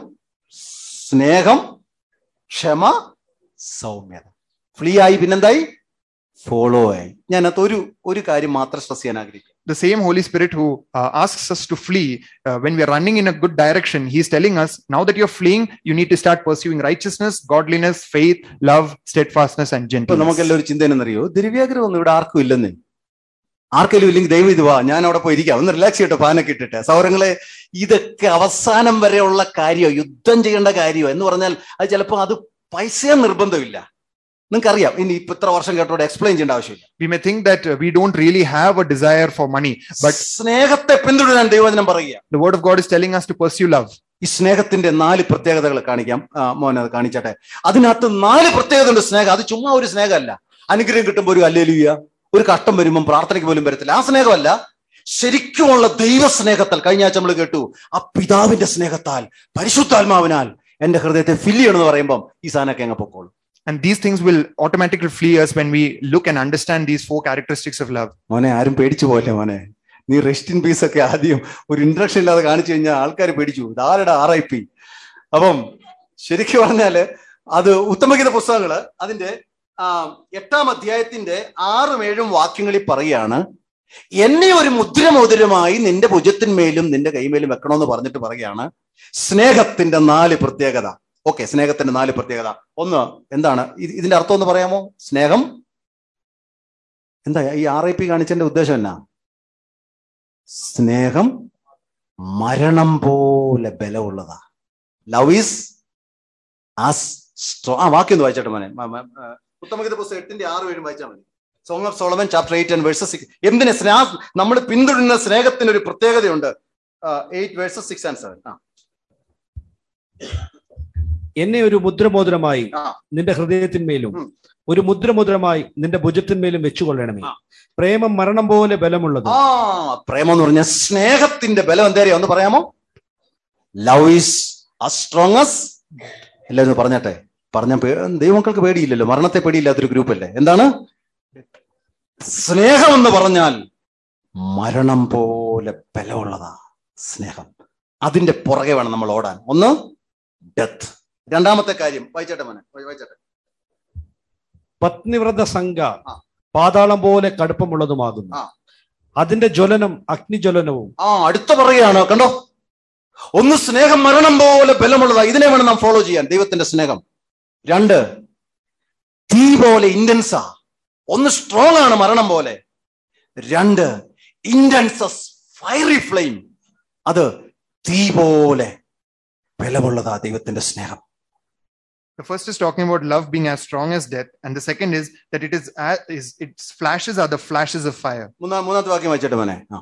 സ്നേഹം ക്ഷമ സൗമ്യത ഫ്ലീ ആയി പിന്നെന്തായി ഫോളോ ആയി ഞാൻ അത് ഒരു ഒരു കാര്യം മാത്രം സ്ട്രെസ് ചെയ്യാൻ ആഗ്രഹിക്കും The same Holy Spirit who uh, asks us to flee uh, when we are running in a good direction, He's telling us now that you're fleeing, you need to start pursuing righteousness, godliness, faith, love, steadfastness, and ഇപ്പൊ gentleness. നമുക്കെല്ലാം ഒരു ചിന്ത എന്നറിയോ ദ്രവ്യാഗ്രഹം ഒന്നും ഇവിടെ ആർക്കും ഇല്ലെന്ന് ആർക്കെങ്കിലും ഇല്ലെങ്കിൽ ദൈവം ഇത് വാ ഞാൻ അവിടെ പോയി ഇരിക്കാം ഒന്ന് റിലാക്സ് ചെയ്യട്ടെ ഫാനൊക്കെ ഇട്ടിട്ട് സൗരങ്ങളെ ഇതൊക്കെ അവസാനം വരെയുള്ള കാര്യമോ യുദ്ധം ചെയ്യേണ്ട കാര്യമോ എന്ന് പറഞ്ഞാൽ അത് ചിലപ്പോൾ അത് പൈസ നിർബന്ധമില്ല നിങ്ങൾക്ക് അറിയാം ഇനി ഇപ്പൊ ഇത്ര വർഷം കേട്ടോടെ എക്സ്പ്ലെയിൻ ചെയ്യേണ്ട ആവശ്യമില്ല We may think that uh, we don't really have a desire for money, but സ്നേഹത്തെ പിന്തുടരാൻ ദൈവജനം പറയുക the Word of God is telling us to pursue love. ഈ സ്നേഹത്തിന്റെ നാല് പ്രത്യേകതകൾ കാണിക്കാം ആ, മോൻ അത് കാണിച്ചട്ടെ അതിനകത്ത് നാല് പ്രത്യേകത ഉണ്ട് സ്നേഹം അത് ചുമ്മാ ഒരു സ്നേഹമല്ല അനുഗ്രഹം കിട്ടുമ്പോൾ ഒരു അല്ലേലുയ ഒരു കഷ്ടം വരുമ്പോൾ പ്രാർത്ഥനയ്ക്ക് പോലും വരത്തില്ല ആ സ്നേഹമല്ല ശരിക്കുമുള്ള ദൈവ സ്നേഹത്താൽ കഴിഞ്ഞ ആഴ്ച നമ്മൾ കേട്ടു ആ പിതാവിന്റെ സ്നേഹത്താൽ പരിശുദ്ധാത്മാവിനാൽ എന്റെ ഹൃദയത്തെ ഫില്ല് ചെയ്യണമെന്ന് പറയുമ്പോൾ ഈ സാധനമൊക്കെ അങ്ങ് പൊക്കോളും And these things will automatically flee us when we look and understand these four characteristics of love. മോനെ ആരും പേടിച്ചു പോലെ മോനെ നീ റെസ്റ്റ് ഇൻ പീസ് ഒക്കെ ആദ്യം ഒരു ഇൻട്രക്ഷൻ ഇല്ലാതെ കാണിച്ചു കഴിഞ്ഞാൽ ആൾക്കാർ പേടിച്ചു ധാരയുടെ ആർ ഐ പി അപ്പം ശരിക്കും പറഞ്ഞാല് അത് ഉത്തമഗീത പുസ്തകങ്ങള് അതിന്റെ ആ, എട്ടാം അധ്യായത്തിന്റെ ആറും ഏഴും വാക്യങ്ങളിൽ പറയാണ് എന്നെ ഒരു മുദ്രമോതിരമായി നിന്റെ ഭുജത്തിന്മേലും നിന്റെ കൈമേലും വെക്കണമെന്ന് പറഞ്ഞിട്ട് പറയാണ് സ്നേഹത്തിന്റെ നാല് പ്രത്യേകത ഓക്കെ സ്നേഹത്തിന്റെ നാല് പ്രത്യേകത ഒന്ന് എന്താണ് ഇത് ഇതിന്റെ അർത്ഥം ഒന്ന് പറയാമോ സ്നേഹം എന്താ ഈ ആർ ഐ പി കാണിച്ചതിന്റെ ഉദ്ദേശം എന്നാ സ്നേഹം മരണം പോലെ ബലമുള്ളതാ ലവ് ഈസ് ആസ് സ്ട്രോ ആ വാക്യം ഒന്ന് വായിച്ചോട്ടെ മോനെ മ- മ- ആ, ഉത്തമഗീത പുസ്തകം എട്ടിന്റെ ആറ് ഏഴും വായിച്ചാൽ മതി song of Solomon chapter eight and verses six എന്തിന് സ്നേഹ നമ്മൾ പിന്തുടരുന്ന സ്നേഹത്തിന് ഒരു പ്രത്യേകതയുണ്ട് eight verses six and seven ആ എന്നെ ഒരു മുദ്രമോതിരമായി ആ. നിന്റെ ഹൃദയത്തിന്മേലും ഉം. ഒരു മുദ്രമോതിരമായി നിന്റെ ഭുജത്തിന്മേലും വെച്ചുകൊള്ളണമേ ആ. പ്രേമം മരണം പോലെ ബലമുള്ളത് ആ പ്രേമം എന്ന് പറഞ്ഞ സ്നേഹത്തിന്റെ ബലം എന്തേറിയോ ഒന്ന് പറയാമോ ലവ് ഈസ് സ്ട്രോങ്ങസ് എല്ലാവരും ഒന്ന് പറഞ്ഞട്ടെ പറഞ്ഞ ദൈവമക്കൾക്ക് പേടിയില്ലല്ലോ മരണത്തെ പേടിയില്ലാത്തൊരു ഗ്രൂപ്പ് അല്ലേ എന്താണ് സ്നേഹം എന്ന് പറഞ്ഞാൽ മരണം പോലെ പോലെ ബലമുള്ളതാ സ്നേഹം അതിന്റെ പുറകെ വേണം നമ്മൾ ഓടാൻ ഒന്ന് ഡെത്ത് രണ്ടാമത്തെ കാര്യം വായിച്ചേട്ടെ മോനെ വായി- വായിച്ചേട്ടെ പത്നിവ്രത സംഘ ആ. പാതാളം പോലെ കടുപ്പമുള്ളതുമാകുന്നു ആ. അതിന്റെ ജ്വലനം അഗ്നിജ്വലനവും ആ അടുത്ത പറയുകയാണ് കണ്ടോ ഒന്ന് സ്നേഹം മരണം പോലെ ബലമുള്ളതാ ഇതിനെ വേണം നാം ഫോളോ ചെയ്യാൻ ദൈവത്തിന്റെ സ്നേഹം രണ്ട് തീ പോലെ ഇന്റൻസാ ഒന്ന് സ്ട്രോങ് ആണ് മരണം പോലെ രണ്ട് ഇന്റൻസസ് ഫയറി ഫ്ലെയിം അത് തീ പോലെ ബലമുള്ളതാ ദൈവത്തിന്റെ സ്നേഹം The first is talking about love being as strong as death, and the second is that it is, as, is its flashes are the flashes of fire. മൂന്നാം മൂന്നാമത്തെ വാക്യം വായിച്ചിട്ട് മോനെ ആ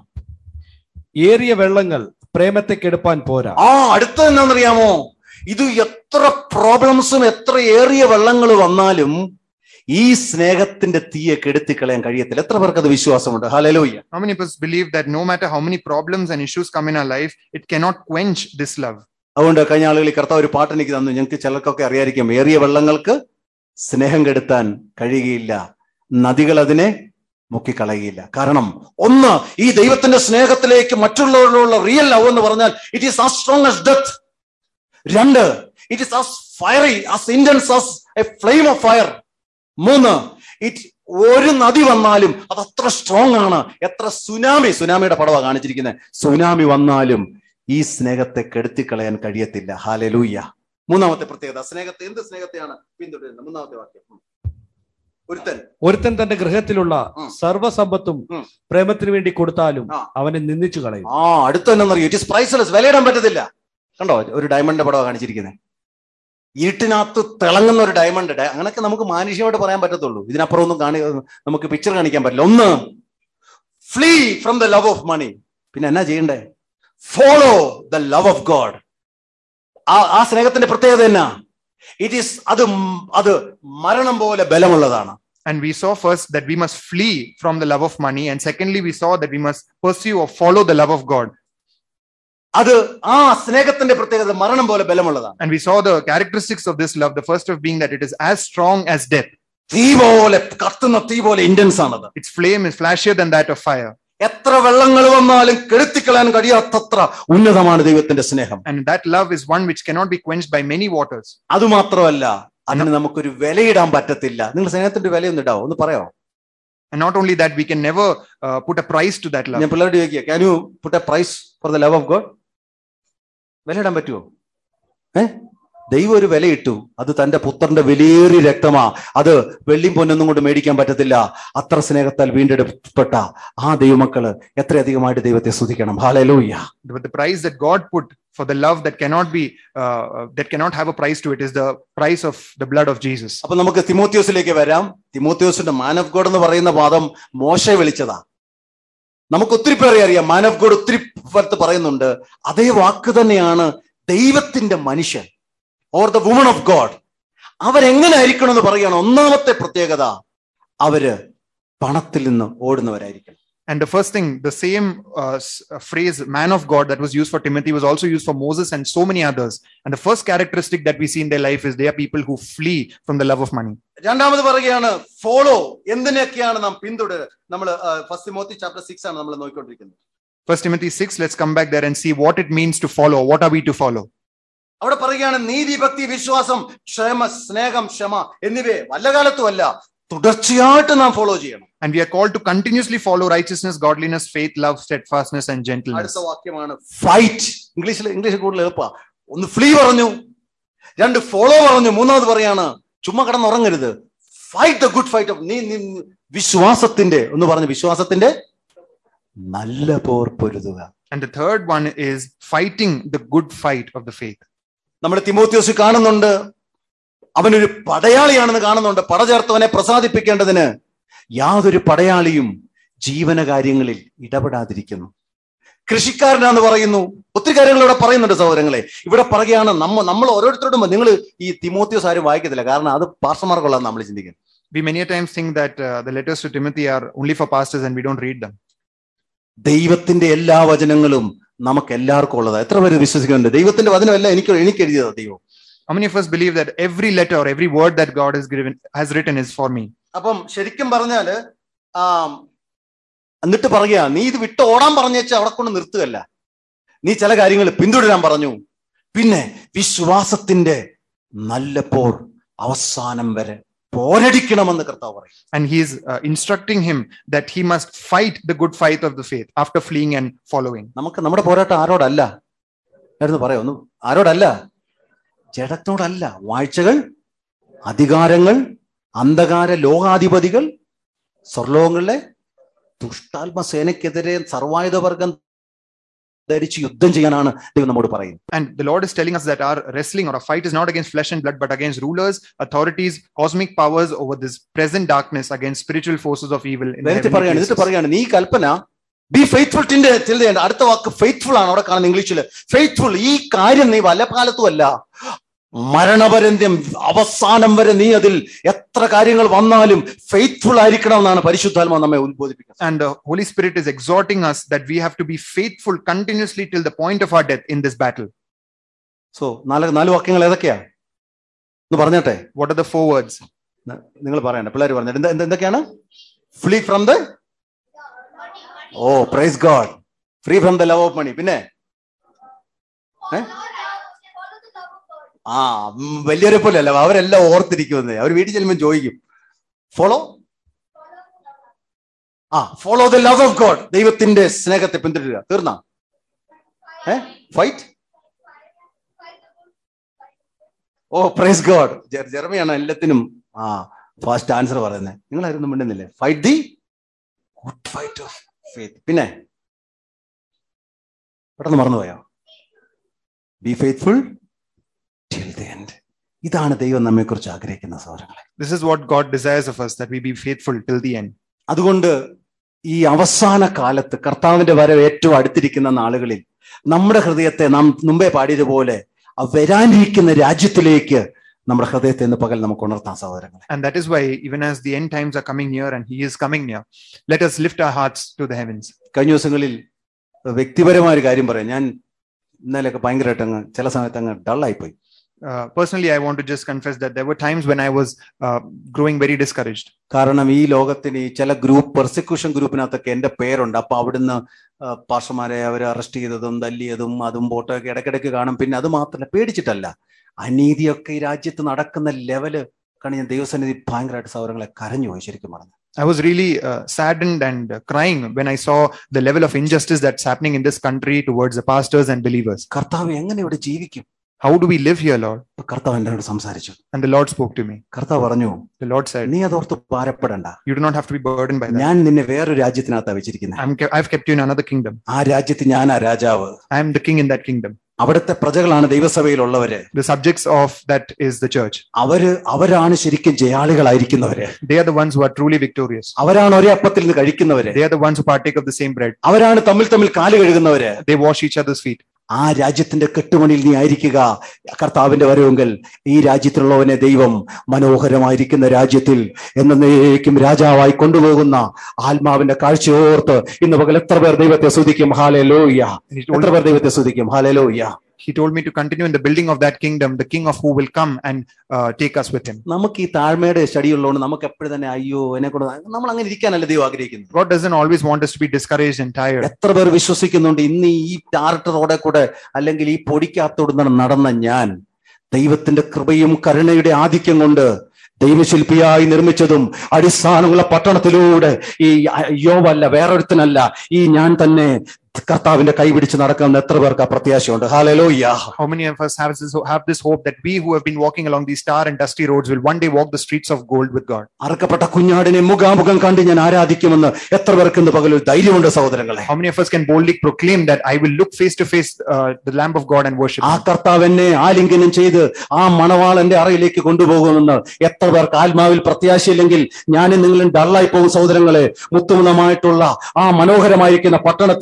ഏറിയ വെള്ളങ്ങൾ പ്രേമത്തെ കെടുപ്പാൻ പോരാ ആ അടുത്ത എന്താണെന്നറിയാമോ ഇത് എത്ര പ്രോബ്ലംസും എത്ര ഏറിയ വെള്ളങ്ങൾ വന്നാലും ഈ സ്നേഹത്തിന്റെ തീയെ കെടുത്തിക്കളയാൻ കഴിയത്തില്ല എത്ര പേർക്ക് അത് വിശ്വാസമുണ്ട് ഹലലോയ്യ How many of us believe that no matter how many problems and issues come in our life, it cannot quench this love? അതുകൊണ്ട് കഴിഞ്ഞ ആളുകളിൽ കർത്താവ് ഒരു പാട്ട് എനിക്ക് തന്നു ഞങ്ങൾക്ക് ചിലർക്കൊക്കെ അറിയായിരിക്കും ഏറിയ വെള്ളങ്ങൾക്ക് സ്നേഹം കെടുത്താൻ കഴിയുകയില്ല നദികൾ അതിനെ മുക്കിക്കളയുകയില്ല കാരണം ഒന്ന് ഈ ദൈവത്തിന്റെ സ്നേഹത്തിലേക്ക് മറ്റുള്ളവരോടുള്ള റിയൽ ലവ് എന്ന് പറഞ്ഞാൽ it is as strong as death രണ്ട് it is as fiery as intense as a flame of fire മൂന്ന് ഇറ്റ് ഒരു നദി വന്നാലും അത് അത്ര സ്ട്രോങ് ആണ് എത്ര സുനാമി സുനാമിയുടെ പടവാ കാണിച്ചിരിക്കുന്നത് സുനാമി വന്നാലും ഈ സ്നേഹത്തെ കെടുത്തിക്കളയാൻ കഴിയത്തില്ല ഹാലലൂയ്യ മൂന്നാമത്തെ പ്രത്യേകത സ്നേഹത്തെ എന്ത് സ്നേഹത്തെയാണ് പിന്തുടരുന്നത് മൂന്നാമത്തെ വാക്യം ഉം. ഒരുത്തൻ ഒരുത്തൻ തന്റെ ഗൃഹത്തിലുള്ള ഉം. സർവസമ്പത്തും ഉം. പ്രേമത്തിന് വേണ്ടി കൊടുത്താലും ആ. അവനെ നിന്ദിച്ചു കളയും ആ അടുത്ത എന്നറിയോ ഇറ്റ് ഇസ് പ്രൈസ്ലെസ് വിലയിടാൻ പറ്റത്തില്ല കണ്ടോ ഒരു ഡയമണ്ടിന്റെ പടവാ കാണിച്ചിരിക്കുന്നത് ഇരുട്ടിനകത്ത് തിളങ്ങുന്ന ഒരു ഡയമണ്ട് ഡയ- അങ്ങനൊക്കെ നമുക്ക് മാനുഷികമായിട്ട് പറയാൻ പറ്റത്തുള്ളൂ ഇതിനപ്പുറം ഒന്നും കാണി നമുക്ക് പിക്ചർ കാണിക്കാൻ പറ്റില്ല ഒന്ന് flee from the love of money പിന്നെ എന്നാ ചെയ്യണ്ടേ follow the love of God ആ ആ സ്നേഹത്തിന്റെ പ്രത്യേകത എന്നാ ഇറ്റ് ഈസ് അത് മ്- അത് മരണം പോലെ ബലമുള്ളതാണ് And we saw first that we must flee from the love of money, and secondly, we saw that we must pursue or follow the love of God. അത് ആ സ്നേഹത്തിന്റെ പ്രത്യേകത മരണം പോലെ ബലമുള്ളതാണ് And we saw the characteristics of this love, the first of being that it is as strong as death. തീ പോലെ കത്തുന്ന തീ പോലെ ഇന്റൻസ് ആണത് Its flame is flashier than that of fire. എത്ര വെള്ളങ്ങൾ വന്നാലും കെടുത്തിക്കളയാൻ കഴിയാത്തത്ര ഉന്നതമാണ് ദൈവത്തിന്റെ സ്നേഹം And that love is one which cannot be quenched by many waters. അതുമാത്രമല്ല അതിന് നമുക്കൊരു വിലയിടാൻ പറ്റത്തില്ല നിങ്ങൾ സ്നേഹത്തിന്റെ വിലയൊന്നും ഇടാവോ ഒന്ന് പറയോ And not only that, we can never uh, put a price to that love. ഞാൻ പിള്ളേരോട് ചോദിക്കുക can you put a price for the love of God വിലയിടാൻ പറ്റുമോ ഏ ദൈവം ഒരു വിലയിട്ടു അത് തന്റെ പുത്രന്റെ വിലയേറിയ രക്തമാ അത് വെള്ളിയും പൊന്നൊന്നും കൊണ്ട് മേടിക്കാൻ പറ്റത്തില്ല അത്ര സ്നേഹത്താൽ വീണ്ടെടുപ്പെട്ട ആ ദൈവമക്കള് എത്രയധികമായിട്ട് ദൈവത്തെ സ്തുതിക്കണം hallelujah But the price that God put for the love that cannot be, uh, uh, that cannot have a price to it is the price of the blood of Jesus. അപ്പൊ നമുക്ക് തിമോത്യോസിലേക്ക് വരാം തിമോത്യോസിന്റെ മാൻ ഓഫ് ഗോഡ് എന്ന് പറയുന്ന വാദം മോശ വിളിച്ചതാ നമുക്ക് ഒത്തിരി പേരെ അറിയാം മാൻ ഓഫ് ഗോഡ് ഒത്തിരി സ്ഥലത്ത് പറയുന്നുണ്ട് അതേ വാക്ക് തന്നെയാണ് ദൈവത്തിന്റെ മനുഷ്യൻ or the woman of God അവരെങ്ങനെ ആയിരിക്കണം എന്ന് പറയുകയാണ് ഒന്നാമത്തെ പ്രത്യേകത അവര് പണത്തിൽ നിന്ന് ഓടുന്നവരായിരിക്കണം And the first thing, the same uh, s- uh, phrase, man of God, that was used for Timothy was also used for Moses and so many others. And the first characteristic that we see in their life is they are people who flee from the love of money. രണ്ടാമത് പറയുകയാണ് follow എന്തിനൊക്കെയാണ് നാം പിന്തുടരുക നമ്മൾ first മോത്തി chapter six ആണ് നമ്മൾ നോക്കിക്കൊണ്ടിരിക്കുന്നത് First Timothy 6, let's come back there and see what it means to follow. What are we to follow? അവിടെ പറയുകയാണ് നീതി ഭക്തി വിശ്വാസം ക്ഷമ സ്നേഹം ക്ഷമ എന്നിവയെ വല്ല കാലത്തുമല്ല തുടർച്ചയായിട്ട് നാം ഫോളോ ചെയ്യണം And we are called to continuously follow righteousness, godliness, faith, love, steadfastness, and gentleness. അടുത്ത വാക്യമാണ് ഫൈറ്റ് ഇംഗ്ലീഷിൽ ഇംഗ്ലീഷ് കൂടുതൽ എളുപ്പ ഒന്ന് ഫ്ലീ പറഞ്ഞു രണ്ട് ഫോളോ പറഞ്ഞു മൂന്നാമത് പറയാണ് ചുമ്മാ കിടന്നുറങ്ങരുത് fight the good fight of നീ നീ നീ വിശ്വാസത്തിന്റെ ഒന്ന് പറഞ്ഞു വിശ്വാസത്തിന്റെ നല്ല പോർ പൊരുതുക And the third one is fighting the good fight of the faith. നമ്മൾ തിമോത്യോസ് കാണുന്നുണ്ട് അവനൊരു പടയാളിയാണെന്ന് കാണുന്നുണ്ട് പട ചേർത്തവനെ പ്രസാദിപ്പിക്കേണ്ടതിന് യാതൊരു പടയാളിയും ജീവനകാര്യങ്ങളിൽ ഇടപെടാതിരിക്കുന്നു കൃഷിക്കാരനാന്ന് പറയുന്നു ഒത്തിരി കാര്യങ്ങൾ ഇവിടെ പറയുന്നുണ്ട് സഹോദരങ്ങളെ ഇവിടെ പറയുകയാണ് നമ്മ നമ്മൾ ഓരോരുത്തരോടും നിങ്ങൾ ഈ തിമോത്യോസ് ആരും വായിക്കത്തില്ല കാരണം അത് പാർഷമാർക്കുള്ള നമ്മൾ ചിന്തിക്കുന്നത് We many a times think that uh, the letters to Timothy are only for pastors and we don't read them. ദൈവത്തിന്റെ എല്ലാ വചനങ്ങളും നമുക്ക് എല്ലാവർക്കും ഉള്ളതാണ് എത്ര പേര് വിശ്വസിക്കുന്നുണ്ട് ദൈവത്തിന്റെ വചനമല്ല എനിക്ക് എനിക്ക് എഴുതിയതാ ദൈവം How many of us believe that every letter or every word that God has given has written is for me? അപ്പം ശരിക്കും പറഞ്ഞാല് ആ എന്നിട്ട് പറയുക നീ ഇത് വിട്ട് ഓടാൻ പറഞ്ഞേച്ച് അവിടെ കൊണ്ട് നിർത്തുകയല്ല നീ ചില കാര്യങ്ങൾ പിന്തുടരാൻ പറഞ്ഞു പിന്നെ വിശ്വാസത്തിന്റെ നല്ല പോർ അവസാനം വരെ പോരടിക്കണമെന്ന് കർത്താവ് പറയും And he's uh, instructing him that he must fight the good fight of the faith after fleeing and following. നമുക്ക് നമ്മുടെ പോരാട്ടം ആരോടല്ല എന്ന് പറയാം ഒന്ന് ആരോടല്ല ജഡത്തോടല്ല വാഴ്ചകൾ അധികാരങ്ങൾ അന്ധകാര ലോകാധിപതികൾ സ്വർലോകങ്ങളിലെ ദുഷ്ടാത്മ സേനയ്ക്കെതിരെ സർവായുധവർഗം ധരിച്ച് യുദ്ധം ചെയ്യാനാണ് ദൈവം നമ്മോട് പറയുന്നത് And the Lord is telling us that our wrestling or our fight is not against flesh and blood, but against rulers, authorities, cosmic powers over this present darkness, against spiritual forces of evil. In the എന്നിട്ട് heavenly പറയാണ് എന്നിട്ട് places. പറയാണ് നീ കൽപ്പന B faithful ടിന്റെ ചിന്തയുണ്ട് അടുത്ത വാക്ക് faithful ആണ് അവിടെ കാണുന്നത് ഇംഗ്ലീഷിൽ ഫെയ്ത്ത്ഫുൾ ഈ കാര്യം നീ വലകാലത്തും അല്ല മരണപര്യന്തം അവസാനം വരെ നീ അതിൽ എത്ര കാര്യങ്ങൾ വന്നാലും ഫെയ്ത്ത്ഫുൾ ആയിരിക്കണം എന്നാണ് പരിശുദ്ധാത്മ നമ്മെ ഉത്ബോധിപ്പിക്കുന്നത് And the Holy Spirit is exhorting us that we have to be faithful continuously till the point of our death in this battle. So നാല് നാല് വാക്യങ്ങൾ ഏതൊക്കെയാ ഒന്ന് പറഞ്ഞട്ടെ What are the four words? നിങ്ങൾ പറയണ്ട പിള്ളേർ പറഞ്ഞിട്ട് എന്താ- എന്താ- എന്തൊക്കെയാണ് ഫ്രീ ഫ്രം ദ ഓ price God free from the love of money പിന്നെ ഏ? ആ ഉം, വലിയവരെ പോലെ അല്ല അവരെല്ലാം ഓർത്തിരിക്കുന്നത് അവർ വീട്ടിൽ ചെല്ലുമ്പോൾ ചോദിക്കും ഫോളോ ആ follow the love of God ദൈവത്തിന്റെ സ്നേഹത്തെ പിന്തുടരുക തീർന്ന ഏ ഫൈറ്റ് ഓ പ്രൈസ് ഗോഡ് ജെറമിയാണ് എല്ലാത്തിനും ആ ഫാസ്റ്റ് ആൻസർ പറയുന്നത് നിങ്ങളായിരുന്നു മിണ്ടുന്നില്ലേ fight the good fight of faith പിന്നെ പെട്ടെന്ന് മറന്നുപോയോ be faithful till the end ഇതാണ് ദൈവം നമ്മെ കുറിച്ച് ആഗ്രഹിക്കുന്ന സൗരങ്ങളെ This is what God desires of us that we be faithful till the end. അതുകൊണ്ട് ഈ അവസാന കാലത്ത് കർത്താവിന്റെ വരവ് ഏറ്റവും അടുത്തിരിക്കുന്ന നാളുകളിൽ നമ്മുടെ ഹൃദയത്തെ നാം മുമ്പേ പാടിയതുപോലെ ആ വരാനിരിക്കുന്ന രാജ്യത്തിലേക്ക് നമ്മുടെ ഹൃദയത്തെ ഇന്ന് പകൽ നമുക്ക് ഉണർത്താൻ സഹോദരങ്ങളെ And that is why, even as the end times are coming near and He is coming near, let us lift our hearts to the heavens. കഴിഞ്ഞ ദിവസങ്ങളിൽ വ്യക്തിപരമായ ഒരു കാര്യം പറയാം ഞാൻ ഇന്നലെയൊക്കെ ഭയങ്കരമായിട്ട് അങ്ങ് ചില സമയത്ത് അങ്ങ് ഡള്ളായിപ്പോയി Uh, personally, I want to just confess that there were times when I was uh, growing very discouraged. കാരണം ഈ ലോകത്തിന് ഈ ചില ഗ്രൂപ്പ് പെർസിക്യൂഷൻ ഗ്രൂപ്പിനകത്തൊക്കെ എന്റെ പേരുണ്ട് അപ്പൊ അവിടുന്ന് ആ, പാർഷമാരെ അവർ അറസ്റ്റ് ചെയ്തതും തല്ലിയതും അതും ഫോട്ടോ ഒക്കെ ഇടയ്ക്കിടയ്ക്ക് കാണും പിന്നെ അത് മാത്രമല്ല പേടിച്ചിട്ടല്ല അനീതിയൊക്കെ ഈ രാജ്യത്ത് നടക്കുന്ന ലെവല് കാരണം ഞാൻ ദൈവസന്നിധി ഭയങ്കരമായിട്ട് സൗരങ്ങളെ കരഞ്ഞു പോയി ശരിക്കും പറഞ്ഞു I was really uh, saddened and uh, crying when I saw the level of injustice that's happening in this country towards the pastors and believers. കർത്താവ് എങ്ങനെ ഇവിടെ ജീവിക്കും How do we live here, Lord? അപ്പൊ കർത്താവ് എന്നോട് സംസാരിച്ചു And the Lord spoke to me. കർത്താവ് പറഞ്ഞു The Lord said, നീ അതോർത്ത് ഭാരപ്പെടണ്ട You do not have to be burdened by that. ഞാൻ നിന്നെ വേറൊരു രാജ്യത്തിനകത്താ വെച്ചിരിക്കുന്നത് I'm, ke- I've kept you in another kingdom. ആ രാജ്യത്ത് ഞാനാ രാജാവ് I am the king in that kingdom. അവിടുത്തെ പ്രജകളാണ് ദൈവസഭയിലുള്ളവര് The subjects of that is the church. അവര് അവരാണ് ശരിക്കും ജയാളികളായിരിക്കുന്നവര് They are the ones who are truly victorious. അവരാണ് ഒരേ അപ്പത്തിൽ നിന്ന് കഴിക്കുന്നവര് They are the ones who partake of the same bread. അവരാണ് തമ്മിൽ തമ്മിൽ കാല് കഴുകുന്നവര് They wash each other's feet. ആ രാജ്യത്തിന്റെ കെട്ടുമണിയിൽ നീ ആയിരിക്കുക കർത്താവിന്റെ വരവെങ്കിൽ ഈ രാജ്യത്തിലുള്ളവനെ ദൈവം മനോഹരമായിരിക്കുന്ന രാജ്യത്തിൽ എന്നേക്കും രാജാവായി കൊണ്ടുപോകുന്ന ആത്മാവിന്റെ കാഴ്ചയോർത്ത് ഇന്ന് പകൽ എത്ര പേർ ദൈവത്തെ സ്തുതിക്കും ഹാലേ ലോയ്യ And he told, എത്ര പേർ ദൈവത്തെ സ്തുതിക്കും ഹാലേ ലോയ്യ he told me to continue in the building of that kingdom, the king of who will come and uh, take us with him. നമുക്ക് ഈ താഴ്മയുടെ സ്റ്റഡി ഉള്ളതുകൊണ്ട് നമുക്ക് എപ്പോഴും തന്നെ അയ്യോ എന്നെ കൊണ്ട് നമ്മൾ അങ്ങനെ ഇരിക്കാനല്ല ദൈവം ആഗ്രഹിക്കുന്നത് God doesn't always want us to be discouraged and tired. എത്ര പേർ വിശ്വസിക്കുന്നുണ്ട് ഇന്ന് ഈ ടാർട്ട് റോഡെ കൂടെ അല്ലെങ്കിൽ ഈ പൊടിക്കകത്തോട് നടന്ന ഞാൻ ദൈവത്തിന്റെ കൃപയും കരുണയുടെ ആധിക്യം കൊണ്ട് ദൈവശില്പിയായി നിർമ്മിച്ചതും അടിസ്ഥാനമുള്ള പട്ടണത്തിലൂടെ ഈ യോവല്ല വേറൊരുത്തനല്ല ഈ ഞാൻ തന്നെ കർത്താവിന്റെ കൈ പിടിച്ച് നടക്കുന്ന എത്ര പേർക്ക് ആ പ്രത്യാശയുണ്ട് ഹാലലോയ്യ How many of us have this, have this hope that we who have been walking along these tar and dusty roads will one day walk the streets of gold with God? അറക്കപ്പെട്ട കുഞ്ഞാടിനെ മുഖാമുഖം കണ്ട് ഞാൻ ആരാധിക്കുമെന്ന് എത്ര പേർക്ക് ഇന്ന് പകലൊരു ധൈര്യമുണ്ട് സഹോദരങ്ങളെ How many of us can boldly proclaim that I will look face to face uh, the Lamb of God and worship ആ Him? കർത്താവ് എന്നെ ആലിംഗനം ചെയ്ത് ആ മണവാളന്റെ അറയിലേക്ക് കൊണ്ടുപോകുമെന്ന് എത്ര പേർക്ക് ആത്മാവിൽ പ്രത്യാശയില്ലെങ്കിൽ ഞാനും നിങ്ങളും ഡള്ളായി പോകും സഹോദരങ്ങളെ മുത്തുമുണമായിട്ടുള്ള ആ മനോഹരമായിരിക്കുന്ന പട്ടണത്തിൽ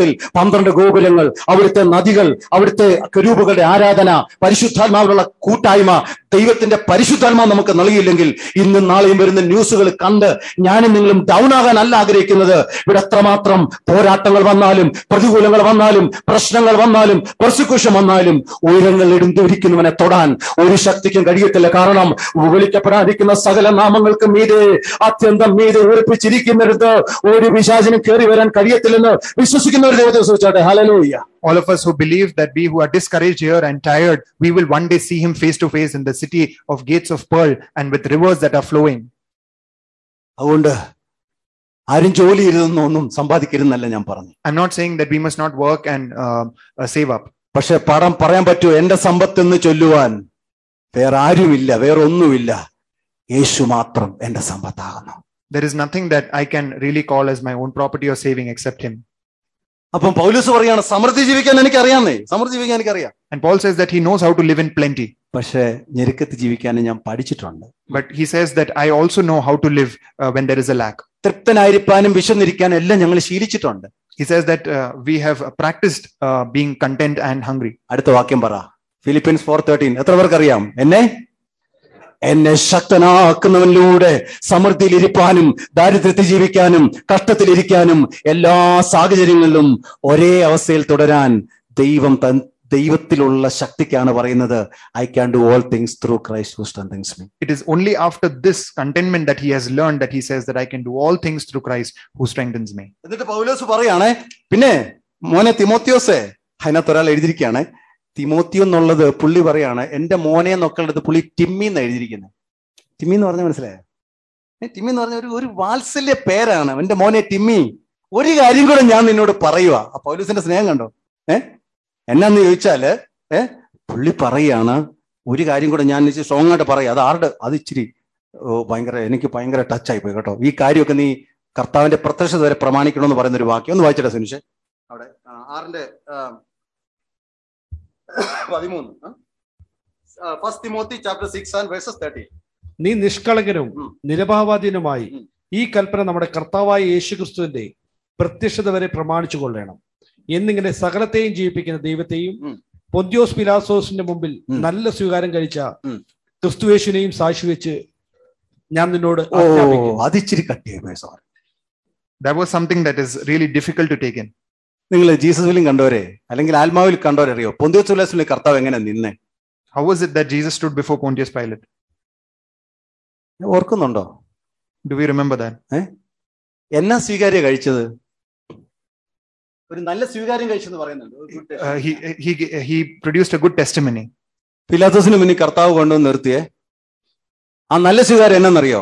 പന്ത്രണ്ട് ഗോകുലങ്ങൾ അവിടുത്തെ നദികൾ അവിടുത്തെ കരൂപുകളുടെ ആരാധന പരിശുദ്ധാത്മാവിലുള്ള കൂട്ടായ്മ ദൈവത്തിന്റെ പരിശുദ്ധാത്മാവ് നമുക്ക് നൽകിയില്ലെങ്കിൽ ഇന്നും നാളെയും വരുന്ന ന്യൂസുകൾ കണ്ട് ഞാനും നിങ്ങളും ഡൗൺ ആകാൻ അല്ല ആഗ്രഹിക്കുന്നത് ഇവിടെ എത്രമാത്രം പോരാട്ടങ്ങൾ വന്നാലും പ്രതികൂലങ്ങൾ വന്നാലും പ്രശ്നങ്ങൾ വന്നാലും പ്രോസിക്യൂഷൻ വന്നാലും ഉയരങ്ങൾ എടുത്തിരിക്കുന്നവനെ തൊടാൻ ഒരു ശക്തിക്കും കഴിയത്തില്ല കാരണം വിളിക്കപ്പെടാതിരിക്കുന്ന സകല നാമങ്ങൾക്കും മീതെ അത്യന്തം മീതെ ഉറപ്പിച്ചിരിക്കുന്നിടത്ത് ഒരു പിശാചിനും കയറി വരാൻ കഴിയത്തില്ലെന്ന് വിശ്വസിക്കുന്ന ഒരു ദൈവത്തെ സൂചിച്ചാട്ടെ ഹലലോയ്യ All of us who believe that we who are discouraged here and tired, we will one day see him face to face in the city of gates of pearl and with rivers that are flowing. അതുകൊണ്ട് ആരും ജോലി ചെയ്തൊന്നും സമ്പാദിക്കരുതെന്നല്ല ഞാൻ പറഞ്ഞു I'm not saying that we must not work and um, uh, save up. പക്ഷെ പടം പറയാൻ പറ്റുമോ എന്റെ സമ്പത്ത് എന്ന് ചൊല്ലുവാൻ വേറെ ആരുമില്ല വേറെ ഒന്നുമില്ല യേശു മാത്രം എന്റെ സമ്പത്താകുന്നു There is nothing that I can really call as my own property or saving except him. അപ്പം പൗലൂസ് പറയാണ് സമൃദ്ധി ജീവിക്കാൻ എനിക്കറിയാന്നേ സമൃദ്ധി ജീവിക്കാൻ എനിക്കറിയാം And Paul says that he knows how to live in plenty. പക്ഷെ ഞെരുക്കത്ത് ജീവിക്കാൻ ഞാൻ പഠിച്ചിട്ടുണ്ട് But he says that I also know how to live uh, when there is a lack. തൃപ്തനായിരിക്കാനും വിശന്നിരിക്കാനും എല്ലാം ഞങ്ങൾ ശീലിച്ചിട്ടുണ്ട് He says that uh, we have practiced uh, being content and hungry. അടുത്ത വാക്യം പറ Philippines four thirteen എത്ര പേർക്ക് അറിയാം എന്നെ എന്നെ ശക്തനാക്കുന്നവനിലൂടെ സമൃദ്ധിയിൽ ഇരിപ്പാനും ദാരിദ്ര്യത്തിൽ ജീവിക്കാനും കഷ്ടത്തിലിരിക്കാനും എല്ലാ സാഹചര്യങ്ങളിലും ഒരേ അവസ്ഥയിൽ തുടരാൻ ദൈവം തൻ ദൈവത്തിലുള്ള ശക്തിക്കാണ് പറയുന്നത് I can do all things through Christ who strengthens me It is only after this contentment that he has learned that he says that I can do all things through Christ who strengthens me. എന്നിട്ട് പൗലോസ് പറയാണ് പിന്നെ മോനെ തിമോത്തിയോസേ അതിനകത്ത് ഒരാൾ എഴുതിയിരിക്കുകയാണ് തിമോത്തിയോ എന്നുള്ളത് പുള്ളി പറയാണ് എന്റെ മോനെ എന്നൊക്കെ പുള്ളി ടിമ്മി എന്ന് എഴുതിയിരിക്കുന്നത് ടിമ്മി എന്ന് പറഞ്ഞാൽ മനസ്സിലായോ ഏ, ടിമ്മി എന്ന് പറഞ്ഞ ഒരു ഒരു വാത്സല്യ പേരാണ് എന്റെ മോനെ ടിമ്മി ഒരു കാര്യം കൂടെ ഞാൻ നിന്നോട് പറയുക ആ പൗലൂസിന്റെ സ്നേഹം കണ്ടോ ഏ എന്നാന്ന് ചോദിച്ചാല് ഏ പുള്ളി പറയാണ് ഒരു കാര്യം കൂടെ ഞാൻ സ്ട്രോങ് ആയിട്ട് പറയാം അത് ആരുടെ അത് ഇച്ചിരി ഓ, ഭയങ്കര എനിക്ക് ഭയങ്കര ടച്ച് ആയി പോയി കേട്ടോ ഈ കാര്യമൊക്കെ നീ കർത്താവിന്റെ പ്രത്യക്ഷത വരെ പ്രമാണിക്കണമെന്ന് പറയുന്ന ഒരു വാക്യം ഒന്ന് വായിച്ചിട്ട് സുനിഷ് അവിടെ ആ, ആറിന്റെ ആ, പതിമൂന്ന് first Timothy chapter six and verses thirty നീ നിഷ്കളങ്കനും ഉം. നിരഭാവാധീനമായി ഉം. ഈ കൽപ്പന നമ്മുടെ കർത്താവായ യേശുക്രിസ്തുവിന്റെ പ്രത്യക്ഷത വരെ പ്രമാണിച്ചു കൊള്ളണം എന്നിങ്ങനെ സകലത്തെയും ജീവിപ്പിക്കുന്ന ദൈവത്തെയും ഉം. പൊന്തിയോസ് പിലാസോസിന്റെ മുമ്പിൽ ഉം. നല്ല സ്വീകാരം കഴിച്ച ഉം. ക്രിസ്തുയേശുവിനെയും സാക്ഷി വെച്ച് ഞാൻ നിന്നോട് ഓ ആജ്ഞാപിക്കുന്നു. അത് ഇച്ചിരി കട്ടിയായി പോയി sorry That was something that is really difficult to take in. നിങ്ങൾ ജീസസിലും കണ്ടവരെ അല്ലെങ്കിൽ ആത്മാവിൽ കണ്ടവരെ അറിയോ പൊന്തിയോസുലാസിലെ കർത്താവ് എങ്ങനെ നിന്നെ How was it that Jesus stood before Pontius Pilate? ഓർക്കുന്നുണ്ടോ Do we remember that? എന്നാ സ്വീകാര്യ കഴിച്ചത് ഒരു നല്ല സ്വീകാര്യം കഴിച്ചെന്ന് പറയുന്നുണ്ട് ഒരു good Uh, he, he, he produced a good testimony. പിലാത്തോസിന് മുന്നിൽ കർത്താവ് കൊണ്ടുവന്ന് നിർത്തിയേ ആ നല്ല സ്വീകാര്യം എന്നറിയോ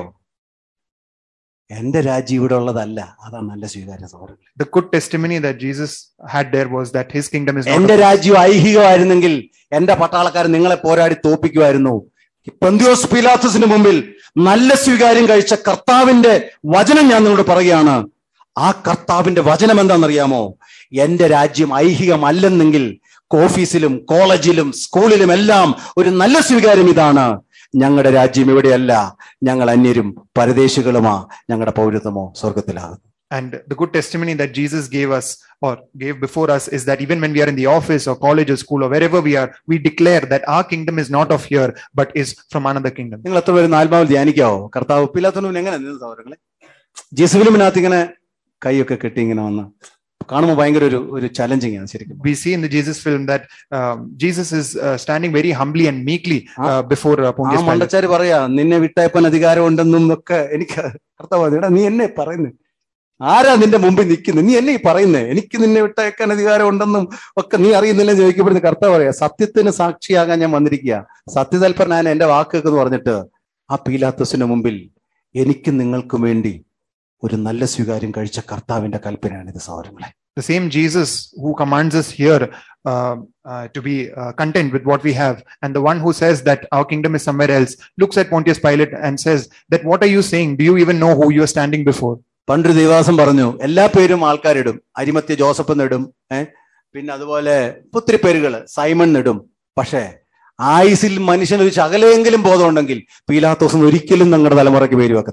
എന്റെ രാജ്യം ഇവിടെ ഉള്ളതല്ല അതാ നല്ല സ്വീകാര്യ സൗഹൃദം The good testimony that Jesus had there was that his kingdom is not. എന്റെ of this. രാജ്യം ഐഹികമായിരുന്നെങ്കിൽ എന്റെ പട്ടാളക്കാരൻ നിങ്ങളെ പോരാടി തോപ്പിക്കുമായിരുന്നു പെന്തിയോസ് പിലാത്തസിന് മുമ്പിൽ നല്ല സ്വീകാര്യം കഴിച്ച കർത്താവിന്റെ വചനം ഞാൻ നിങ്ങളോട് പറയുകയാണ് ആ കർത്താവിന്റെ വചനം എന്താണെന്നറിയാമോ എന്റെ രാജ്യം ഐഹികമല്ലെന്നെങ്കിൽ ഓഫീസിലും കോളേജിലും സ്കൂളിലും എല്ലാം ഒരു നല്ല സ്വീകാര്യം ഇതാണ് ഞങ്ങളുടെ രാജ്യം ഇവിടെയല്ല ഞങ്ങൾ അന്യരും പരദേശികളുമാ ഞങ്ങളുടെ പൗരത്വമോ സ്വർഗത്തിലാകും And the good testimony that Jesus gave us or gave before us is that even when we are in the office or college or school or wherever we are, we declare that our kingdom is not of here, but is from another kingdom. നിങ്ങൾ എത്ര പേര് ആത്മാവിൽ ധ്യാനിക്കാവോ കർത്താവ് പിലാത്തോനും എങ്ങനെ നിന്ന് സൗരങ്ങളെ ജെസുവിലുമിനകത്ത് ഇങ്ങനെ കൈയൊക്കെ കെട്ടി ഇങ്ങനെ വന്ന് കാണുമ്പോൾ ഭയങ്കര ഒരു ഒരു ചലഞ്ചിങ് ആണ് ശരിക്കും We see in the Jesus film that um, Jesus is uh, standing very humbly and meekly uh, before uh, ആ Pontius Pilate. മണ്ടച്ചാര് പറയാ നിന്നെ വിട്ടയപ്പാൻ അധികാരം ഉണ്ടെന്നും ഒക്കെ എനിക്ക് കർത്താവ് എടാ നീ എന്നെ പറയുന്നേ ആരാ നിന്റെ മുമ്പിൽ നിൽക്കുന്നത് നീ എന്നെ ഈ പറയുന്നേ എനിക്ക് നിന്നെ വിട്ടയക്കാൻ അധികാരം ഉണ്ടെന്നും ഒക്കെ നീ അറിയുന്നില്ല ചോദിക്കപ്പെടുന്ന കർത്താവ് പറയാ സത്യത്തിന് സാക്ഷിയാകാൻ ഞാൻ വന്നിരിക്കുക സത്യതൽപരനായ എന്റെ വാക്കൊക്കെ എന്ന് പറഞ്ഞിട്ട് ആ പീലാത്തസിന് മുമ്പിൽ എനിക്കും നിങ്ങൾക്കും വേണ്ടി ഒരു നല്ല സ്വീകാര്യം കഴിച്ച കർത്താവിന്റെ കൽപ്പനയാണ് ഇത് സൗരങ്ങളെ The same Jesus who commands us here uh, uh, to be uh, content with what we have, and the one who says that our kingdom is somewhere else, looks at Pontius Pilate and says that what are you saying? Do you even know who you are standing before? പണ്ടൊരു ദേവാസം പറഞ്ഞു എല്ലാ പേരും ആൾക്കാരിടും അരിമത്യ Joseph എന്നിടും ഏഹ് പിന്നെ അതുപോലെ ഒത്തിരി പേരുകൾ Simon എന്നിടും പക്ഷേ ആയുസിൽ മനുഷ്യന് ഒരു ശകലയെങ്കിലും ബോധമുണ്ടെങ്കിൽ പീലാത്തോസ് ഒരിക്കലും ഞങ്ങളുടെ തലമുറയ്ക്ക് പേര് വെക്കത്തില്ല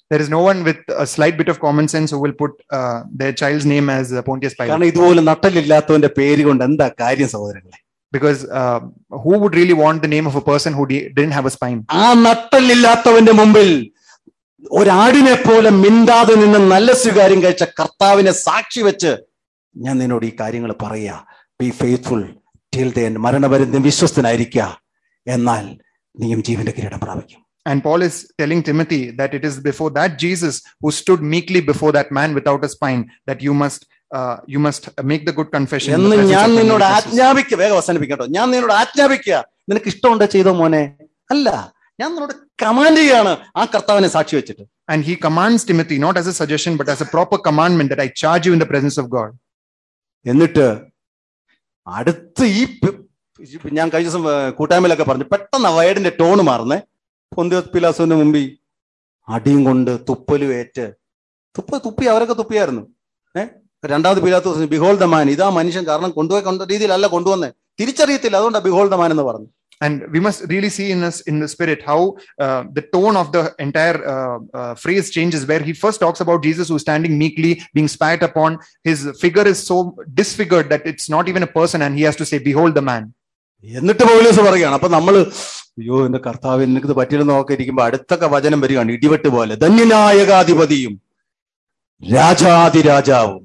There is no one with a slight bit of common sense who will put uh, their child's name as uh, Pontius Pilate. കാരണം ഇതുപോലെ നട്ടലില്ലാത്തവന്റെ പേര് കൊണ്ട് എന്താ കാര്യം സഹോദരങ്ങളെ Because uh, who would really want the name of a person who de- didn't have a spine? ആ നട്ടലില്ലാത്തവന്റെ മുമ്പിൽ ഒരാടിനെ പോലെ മിണ്ടാതെ നിന്ന് നല്ല സ്വീകാര്യം കഴിച്ച കർത്താവിനെ സാക്ഷി വെച്ച് ഞാൻ നിന്നോട് ഈ കാര്യങ്ങൾ പറയാ be faithful till the end മരണപര്യന്തം വിശ്വസ്തനായിരിക്കുക എന്നാൽ നീയും ജീവന്റെ കിരീടം പ്രാപിക്കും And Paul is telling Timothy that it is before that Jesus who stood meekly before that man without a spine that you must uh, you must make the good confession. in the എന്ന് presence ഞാൻ of many നിന്നോട് witnesses. ആജ്ഞാപിക്കുക വേഗം അവസാനിപ്പിക്കട്ടോ ഞാൻ നിന്നോട് ആജ്ഞാപിക്കുക നിനക്ക് ഇഷ്ടമുണ്ടോ ചെയ്തോ മോനെ അല്ല ഞാൻ നിന്നോട് കമാൻഡ് ചെയ്യാണ് ആ കർത്താവിനെ സാക്ഷി വെച്ചിട്ട് And he commands Timothy not as a suggestion but as a proper commandment that I charge you in the presence of God. എന്നിട്ട് അടുത്ത് ഈ പ്- ഇപ്പൊ ഞാൻ കഴിഞ്ഞ ദിവസം ഏർ കൂട്ടായ്മയിലൊക്കെ പറഞ്ഞു പെട്ടെന്ന് വയഡിന്റെ ടോണ് മാറുന്നേ പൊന്തി പിലാസുവിന്റെ മുമ്പിൽ അടിയും കൊണ്ട് തുപ്പലും ഏറ്റ് തുപ്പ തുപ്പി അവരൊക്കെ തുപ്പിയായിരുന്നു ഏഹ് രണ്ടാമത് പിലാത്തോസ് ബിഹോൾ ദ മാൻ ഇതാ മനുഷ്യൻ കാരണം കൊണ്ടുപോയി കൊണ്ട രീതിയിലല്ല കൊണ്ടുവന്നേ തിരിച്ചറിയത്തില്ല അതുകൊണ്ടാണ് ബിഹോൾ ദ മാൻ എന്ന് പറഞ്ഞു And we must really see in us in the spirit how uh, the tone of the entire uh, uh, phrase changes. Where he first talks about Jesus who's standing meekly, being spat upon. His figure is so disfigured that it's not even a person, and he has to say, "Behold the man." എന്നിട്ട് പൗലോസ് പറയുകയാണ് അപ്പൊ നമ്മള് അയ്യോ എന്റെ കർത്താവ് എനിക്കിത് പറ്റില്ലെന്ന് നോക്കി ഇരിക്കുമ്പോ അടുത്തൊക്കെ വചനം വരികയാണ് ഇടിവെട്ട് പോലെ ധന്യനായകാധിപതിയും രാജാതി രാജാവും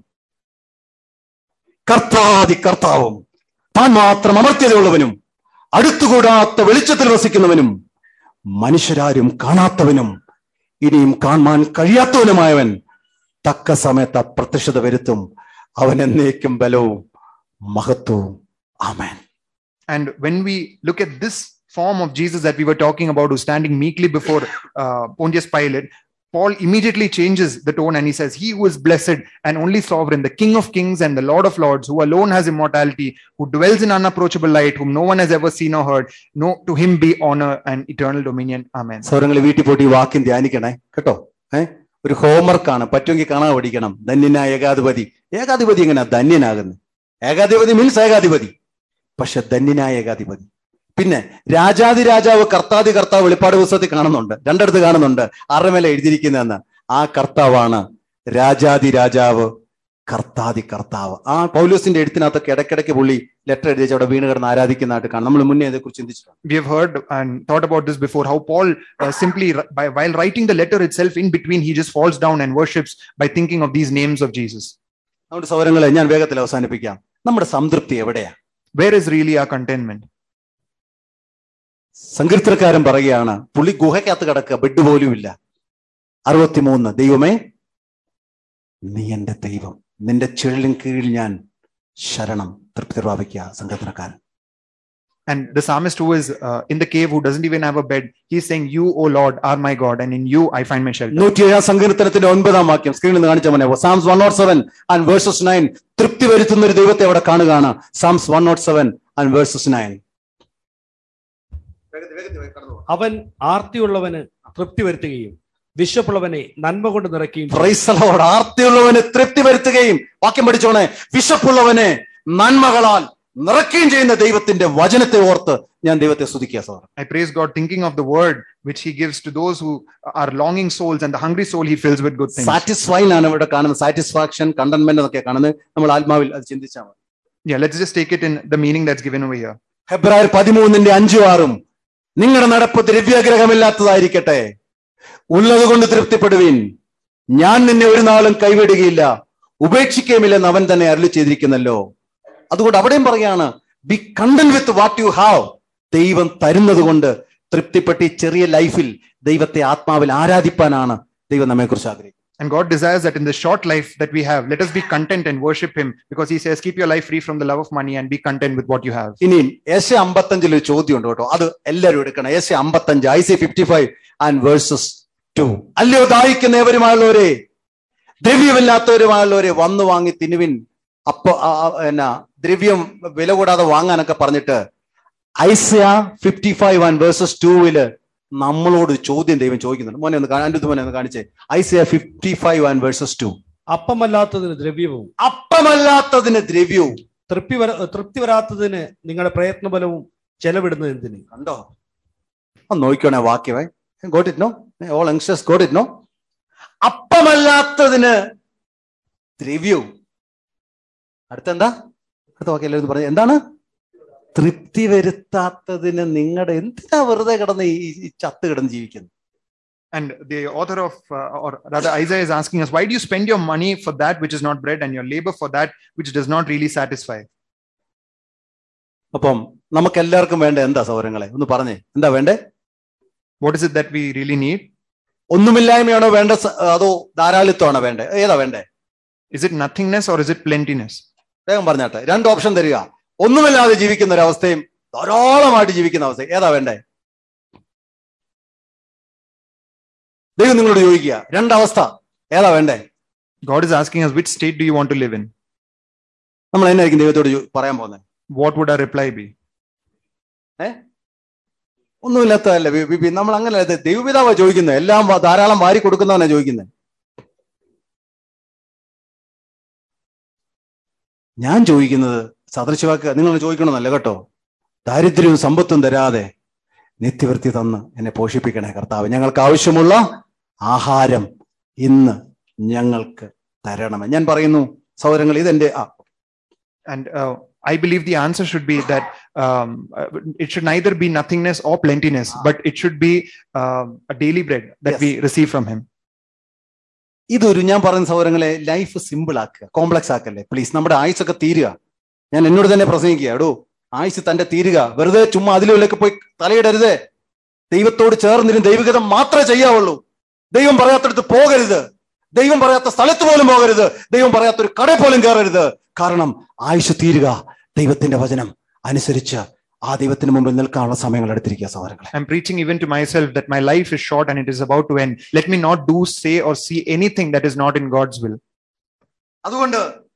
കർത്താതി കർത്താവും താൻ മാത്രം അമർത്യതയുള്ളവനും അടുത്തുകൂടാത്ത വെളിച്ചത്തിൽ വസിക്കുന്നവനും മനുഷ്യരാരും കാണാത്തവനും ഇനിയും കാണാൻ കഴിയാത്തവനുമായവൻ തക്ക സമയത്ത് അപ്രത്യക്ഷത വരുത്തും അവൻ എന്നേക്കും ബലവും മഹത്വവും ആമേൻ And when we look at this form of Jesus that we were talking about, who's standing meekly before uh, Pontius Pilate, Paul immediately changes the tone and he says, He who is blessed and only sovereign, the King of kings and the Lord of lords, who alone has immortality, who dwells in unapproachable light, whom no one has ever seen or heard, no, to him be honor and eternal dominion. Amen. സൗരങ്ങൾ വീട്ടിൽ പോയിട്ട് ഈ വാക്യം ധ്യാനിക്കണേ കേട്ടോ ഏ ഒരു ഹോംവർക്കാണ് പറ്റുമെങ്കിൽ കാണാൻ പഠിക്കണം ധന്യനായ ഏകാധിപതി ഏകാധിപതി എങ്ങനെയാ ധന്യനാകുന്നത് ഏകാധിപതി മീൻസ് ഏകാധിപതി പക്ഷെ ധന്യനായ ഏകാധിപതി പിന്നെ രാജാതി രാജാവ് കർത്താതി കർത്താവ് വെളിപ്പാട് പുസ്തകത്തിൽ കാണുന്നുണ്ട് രണ്ടിടത്ത് കാണുന്നുണ്ട് ആരുടെ മേലെ എഴുതിയിരിക്കുന്നതെന്ന് ആ കർത്താവാണ് രാജാതി രാജാവ് കർത്താതി കർത്താവ് ആ പൗലോസിന്റെ എഴുത്തിനകത്തൊക്കെ ഇടയ്ക്കിടയ്ക്ക് പുള്ളി ലെറ്റർ എഴുതി വെച്ച് അവിടെ വീണ് കിടന്ന് ആരാധിക്കുന്നതായിട്ട് കാണാം നമ്മൾ മുന്നേ അതേക്കുറിച്ച് ചിന്തിച്ചിട്ടുണ്ട് We have heard and thought about this before how Paul uh, simply, by, while writing the letter itself, in between, he just falls down and worships by thinking of these names of Jesus. അതുകൊണ്ട് സൗരങ്ങളെ ഞാൻ വേഗത്തിൽ അവസാനിപ്പിക്കാം നമ്മുടെ സംതൃപ്തി എവിടെയാ Where is really our contentment? സങ്കീർത്തനക്കാരൻ പറയുകയാണ് പുള്ളി ഗുഹയ്ക്കകത്ത് കിടക്കുക ബെഡ് പോലും ഇല്ല അറുപത്തിമൂന്ന് ദൈവമേ നീ എന്റെ ദൈവം നിന്റെ ചുഴലിൻ കീഴിൽ ഞാൻ ശരണം തൃപ്തി പ്രാപിക്കുക സങ്കീർത്തനക്കാരൻ And the psalmist who is uh, in the cave, who doesn't even have a bed, he's saying, You, O Lord, are my God, and in you I find my shelter. നൂറ്റിയേഴാം സങ്കീർത്തനത്തിന്റെ ഒൻപതാം വാക്യം സ്ക്രീനിൽ നിന്ന് കാണിച്ച മോനെ Psalms one nought seven and verses nine തൃപ്തി വരുത്തുന്ന ഒരു ദൈവത്തെ അവിടെ കാണുകയാണ് Psalms one nought seven and verses nine അവൻ ആർത്തിയുള്ളവന് തൃപ്തി വരുത്തുകയും വിശപ്പുള്ളവനെ നന്മ കൊണ്ട് നിറയ്ക്കുകയും ചെയ്യും. പ്രൈസലോട് ആർത്തിയുള്ളവന് തൃപ്തി വരുത്തുകയും വാക്യം പഠിച്ചോണേ വിശപ്പുള്ളവനെ നന്മകളാൽ നിറയ്ക്കുകയും ചെയ്യുന്ന ദൈവത്തിന്റെ വചനത്തെ ഓർത്ത് ഞാൻ ദൈവത്തെ സ്തുതിക്കുക sir I praise God, thinking of the word which he gives to those who are longing souls, and the hungry soul he fills with good things. സാറ്റിസ്ഫൈൻ ആണ് ഇവിടെ കാണുന്നത് സാറ്റിസ്ഫാക്ഷൻ കണ്ടന്റ്മെന്റ് എന്നൊക്കെ കാണുന്നത് നമ്മൾ ആത്മാവിൽ അത് ചിന്തിച്ചാൽ മതി Yeah, let's just take it in the meaning that's given over here. ഫെബ്രുവരി പതിമൂന്നിന്റെ അഞ്ചും ആറും നിങ്ങളുടെ നടപ്പ് ദ്രവ്യാഗ്രഹമില്ലാത്തതായിരിക്കട്ടെ ഉള്ളത് കൊണ്ട് തൃപ്തിപ്പെടുവീൻ ഞാൻ നിന്നെ ഒരു നാളും കൈവിടുകയില്ല ഉപേക്ഷിക്കുകയുമില്ലെന്ന് അവൻ തന്നെ അരുളി ചെയ്തിരിക്കുന്നല്ലോ അതുകൊണ്ട് അവിടെയും പറയാണ് be content with what you have ദൈവം തരുന്നത് കൊണ്ട് തൃപ്തിപ്പെട്ട് ഈ ചെറിയ ലൈഫിൽ ദൈവത്തെ ആത്മാവിൽ ആരാധിപ്പാനാണ് ദൈവം നമ്മെ കുറിച്ച് ആഗ്രഹിക്കുന്നത് And God desires that in the short life that we have, let us be content and worship him because he says, Keep your life free from the love of money and be content with what you have. ഇനിയും S അമ്പത്തഞ്ചിൽ ഒരു ചോദ്യം ഉണ്ട് കേട്ടോ അത് എല്ലാവരും എടുക്കണം S അമ്പത്തഞ്ച് Isaiah fifty five and verses two അല്ലയോ ദാഹിക്കുന്നവരുമായുള്ളവരെ ദ്രവ്യമില്ലാത്തവരുമായുള്ളവരെ വന്നു വാങ്ങി തിന്നുവിൻ അപ്പൊ ആ- ആ- എന്നാ ദ്രവ്യം വില കൂടാതെ വാങ്ങാനൊക്കെ പറഞ്ഞിട്ട് Isaiah fifty five and verses ടൂവില് നമ്മളോട് ഒരു ചോദ്യം ദൈവം ചോദിക്കുന്നുണ്ട് മോനെ ഒന്ന് കാ- അനിരുദ്ധ മോനെ ഒന്ന് കാണിച്ചേ Isaiah fifty five and verses two അപ്പമല്ലാത്തതിന് ദ്രവ്യവും അപ്പമല്ലാത്തതിന് ദ്രവ്യവും തൃപ്തി വര തൃപ്തി വരാത്തതിന് നിങ്ങളുടെ പ്രയത്നബലവും ചെലവിടുന്നത് എന്തിന് കണ്ടോ ഒന്ന് നോക്കിക്കോണേ വാക്യമേ got it no all youngsters got it no അപ്പമല്ലാത്തതിന് ദ്രവ്യവും അടുത്തെന്താ അടുത്ത വാക്കല്ലേ പറഞ്ഞു എന്താണ് തൃപ്തി വരുത്താത്തതിന് നിങ്ങളുടെ എന്തിനാ വെറുതെ കിടന്ന് ഈ ഈ ചത്ത് കിടന്ന് ജീവിക്കുന്നത് And the author of, uh, or rather Isaiah is asking us, why do you spend your money for that which is not bread and your labor for that which does not really satisfy? അപ്പം നമുക്ക് എല്ലാവർക്കും വേണ്ട എന്താ സൗരങ്ങളെ ഒന്ന് പറഞ്ഞേ എന്താ വേണ്ടേ What is it that we really need? ഒന്നുമില്ലായ്മയാണോ വേണ്ട സ- അതോ ധാരാളിത്വമാണോ വേണ്ടേ ഏതാ വേണ്ടേ Is it nothingness or is it plentiness? വേഗം പറഞ്ഞാട്ടെ രണ്ട് ഓപ്ഷൻ തരിക ഒന്നുമില്ലാതെ ജീവിക്കുന്ന ഒരു അവസ്ഥയും ധാരാളമായിട്ട് ജീവിക്കുന്ന അവസ്ഥയും ഏതാ വേണ്ടേ ദൈവം നിങ്ങളോട് ചോദിക്കുക രണ്ടവസ്ഥ ഏതാ വേണ്ടേ God is asking us, which state do you want to live in? നമ്മൾ എന്നായിരിക്കും ദൈവത്തോട് ചോ- പറയാൻ പോകുന്നത് What would our reply be? ഒന്നുമില്ലാത്തതല്ല ബി- ബി- ബി- നമ്മൾ അങ്ങനെ ദൈവപിതാവാ ചോദിക്കുന്നത് എല്ലാം വ- ധാരാളം വാരി കൊടുക്കുന്നവനാ ചോദിക്കുന്നത് ഞാൻ ചോദിക്കുന്നത് സദൃശവാക്ക് നിങ്ങൾ ചോദിക്കണമെന്നല്ല കേട്ടോ ദാരിദ്ര്യവും സമ്പത്തും തരാതെ നിത്യവൃത്തി തന്ന് എന്നെ പോഷിപ്പിക്കണേ കർത്താവ് ഞങ്ങൾക്ക് ആവശ്യമുള്ള ആഹാരം ഇന്ന് ഞങ്ങൾക്ക് തരണമേ ഞാൻ പറയുന്നു സൗരങ്ങൾ ഇതെന്റെ ആ And uh, I believe the answer should be that um, uh, it should neither be nothingness or plentiness, but it should be um, a daily bread that Yes. we receive from Him. ഇതൊരു ഞാൻ പറയുന്ന സൗരങ്ങളെ life simple ആക്കുക complex ആക്കല്ലേ please നമ്മുടെ ആയുസൊക്കെ തീരുക ഞാൻ എന്നോട് തന്നെ പ്രസംഗിക്കുക എടോ ആയുസ് തന്റെ തീരുക വെറുതെ ചുമ്മാ അതിലൊക്കെ പോയി തലയിടരുതേ ദൈവത്തോട് ചേർന്നിരും ദൈവഗതം മാത്രമേ ചെയ്യാവുള്ളൂ ദൈവം പറയാത്തടത്ത് പോകരുത് ദൈവം പറയാത്ത സ്ഥലത്ത് പോലും പോകരുത് ദൈവം പറയാത്ത ഒരു കട പോലും കയറരുത് കാരണം ആയുസ് തീരുക ദൈവത്തിന്റെ വചനം അനുസരിച്ച് ആ ദൈവത്തിന് മുമ്പിൽ നിൽക്കാനുള്ള സമയങ്ങൾ എടുത്തിരിക്കുക സഹോദരങ്ങളെ I'm preaching even to myself that my life is short and it is about to end. Let me not do, say, or see anything that is not in God's will. അതുകൊണ്ട്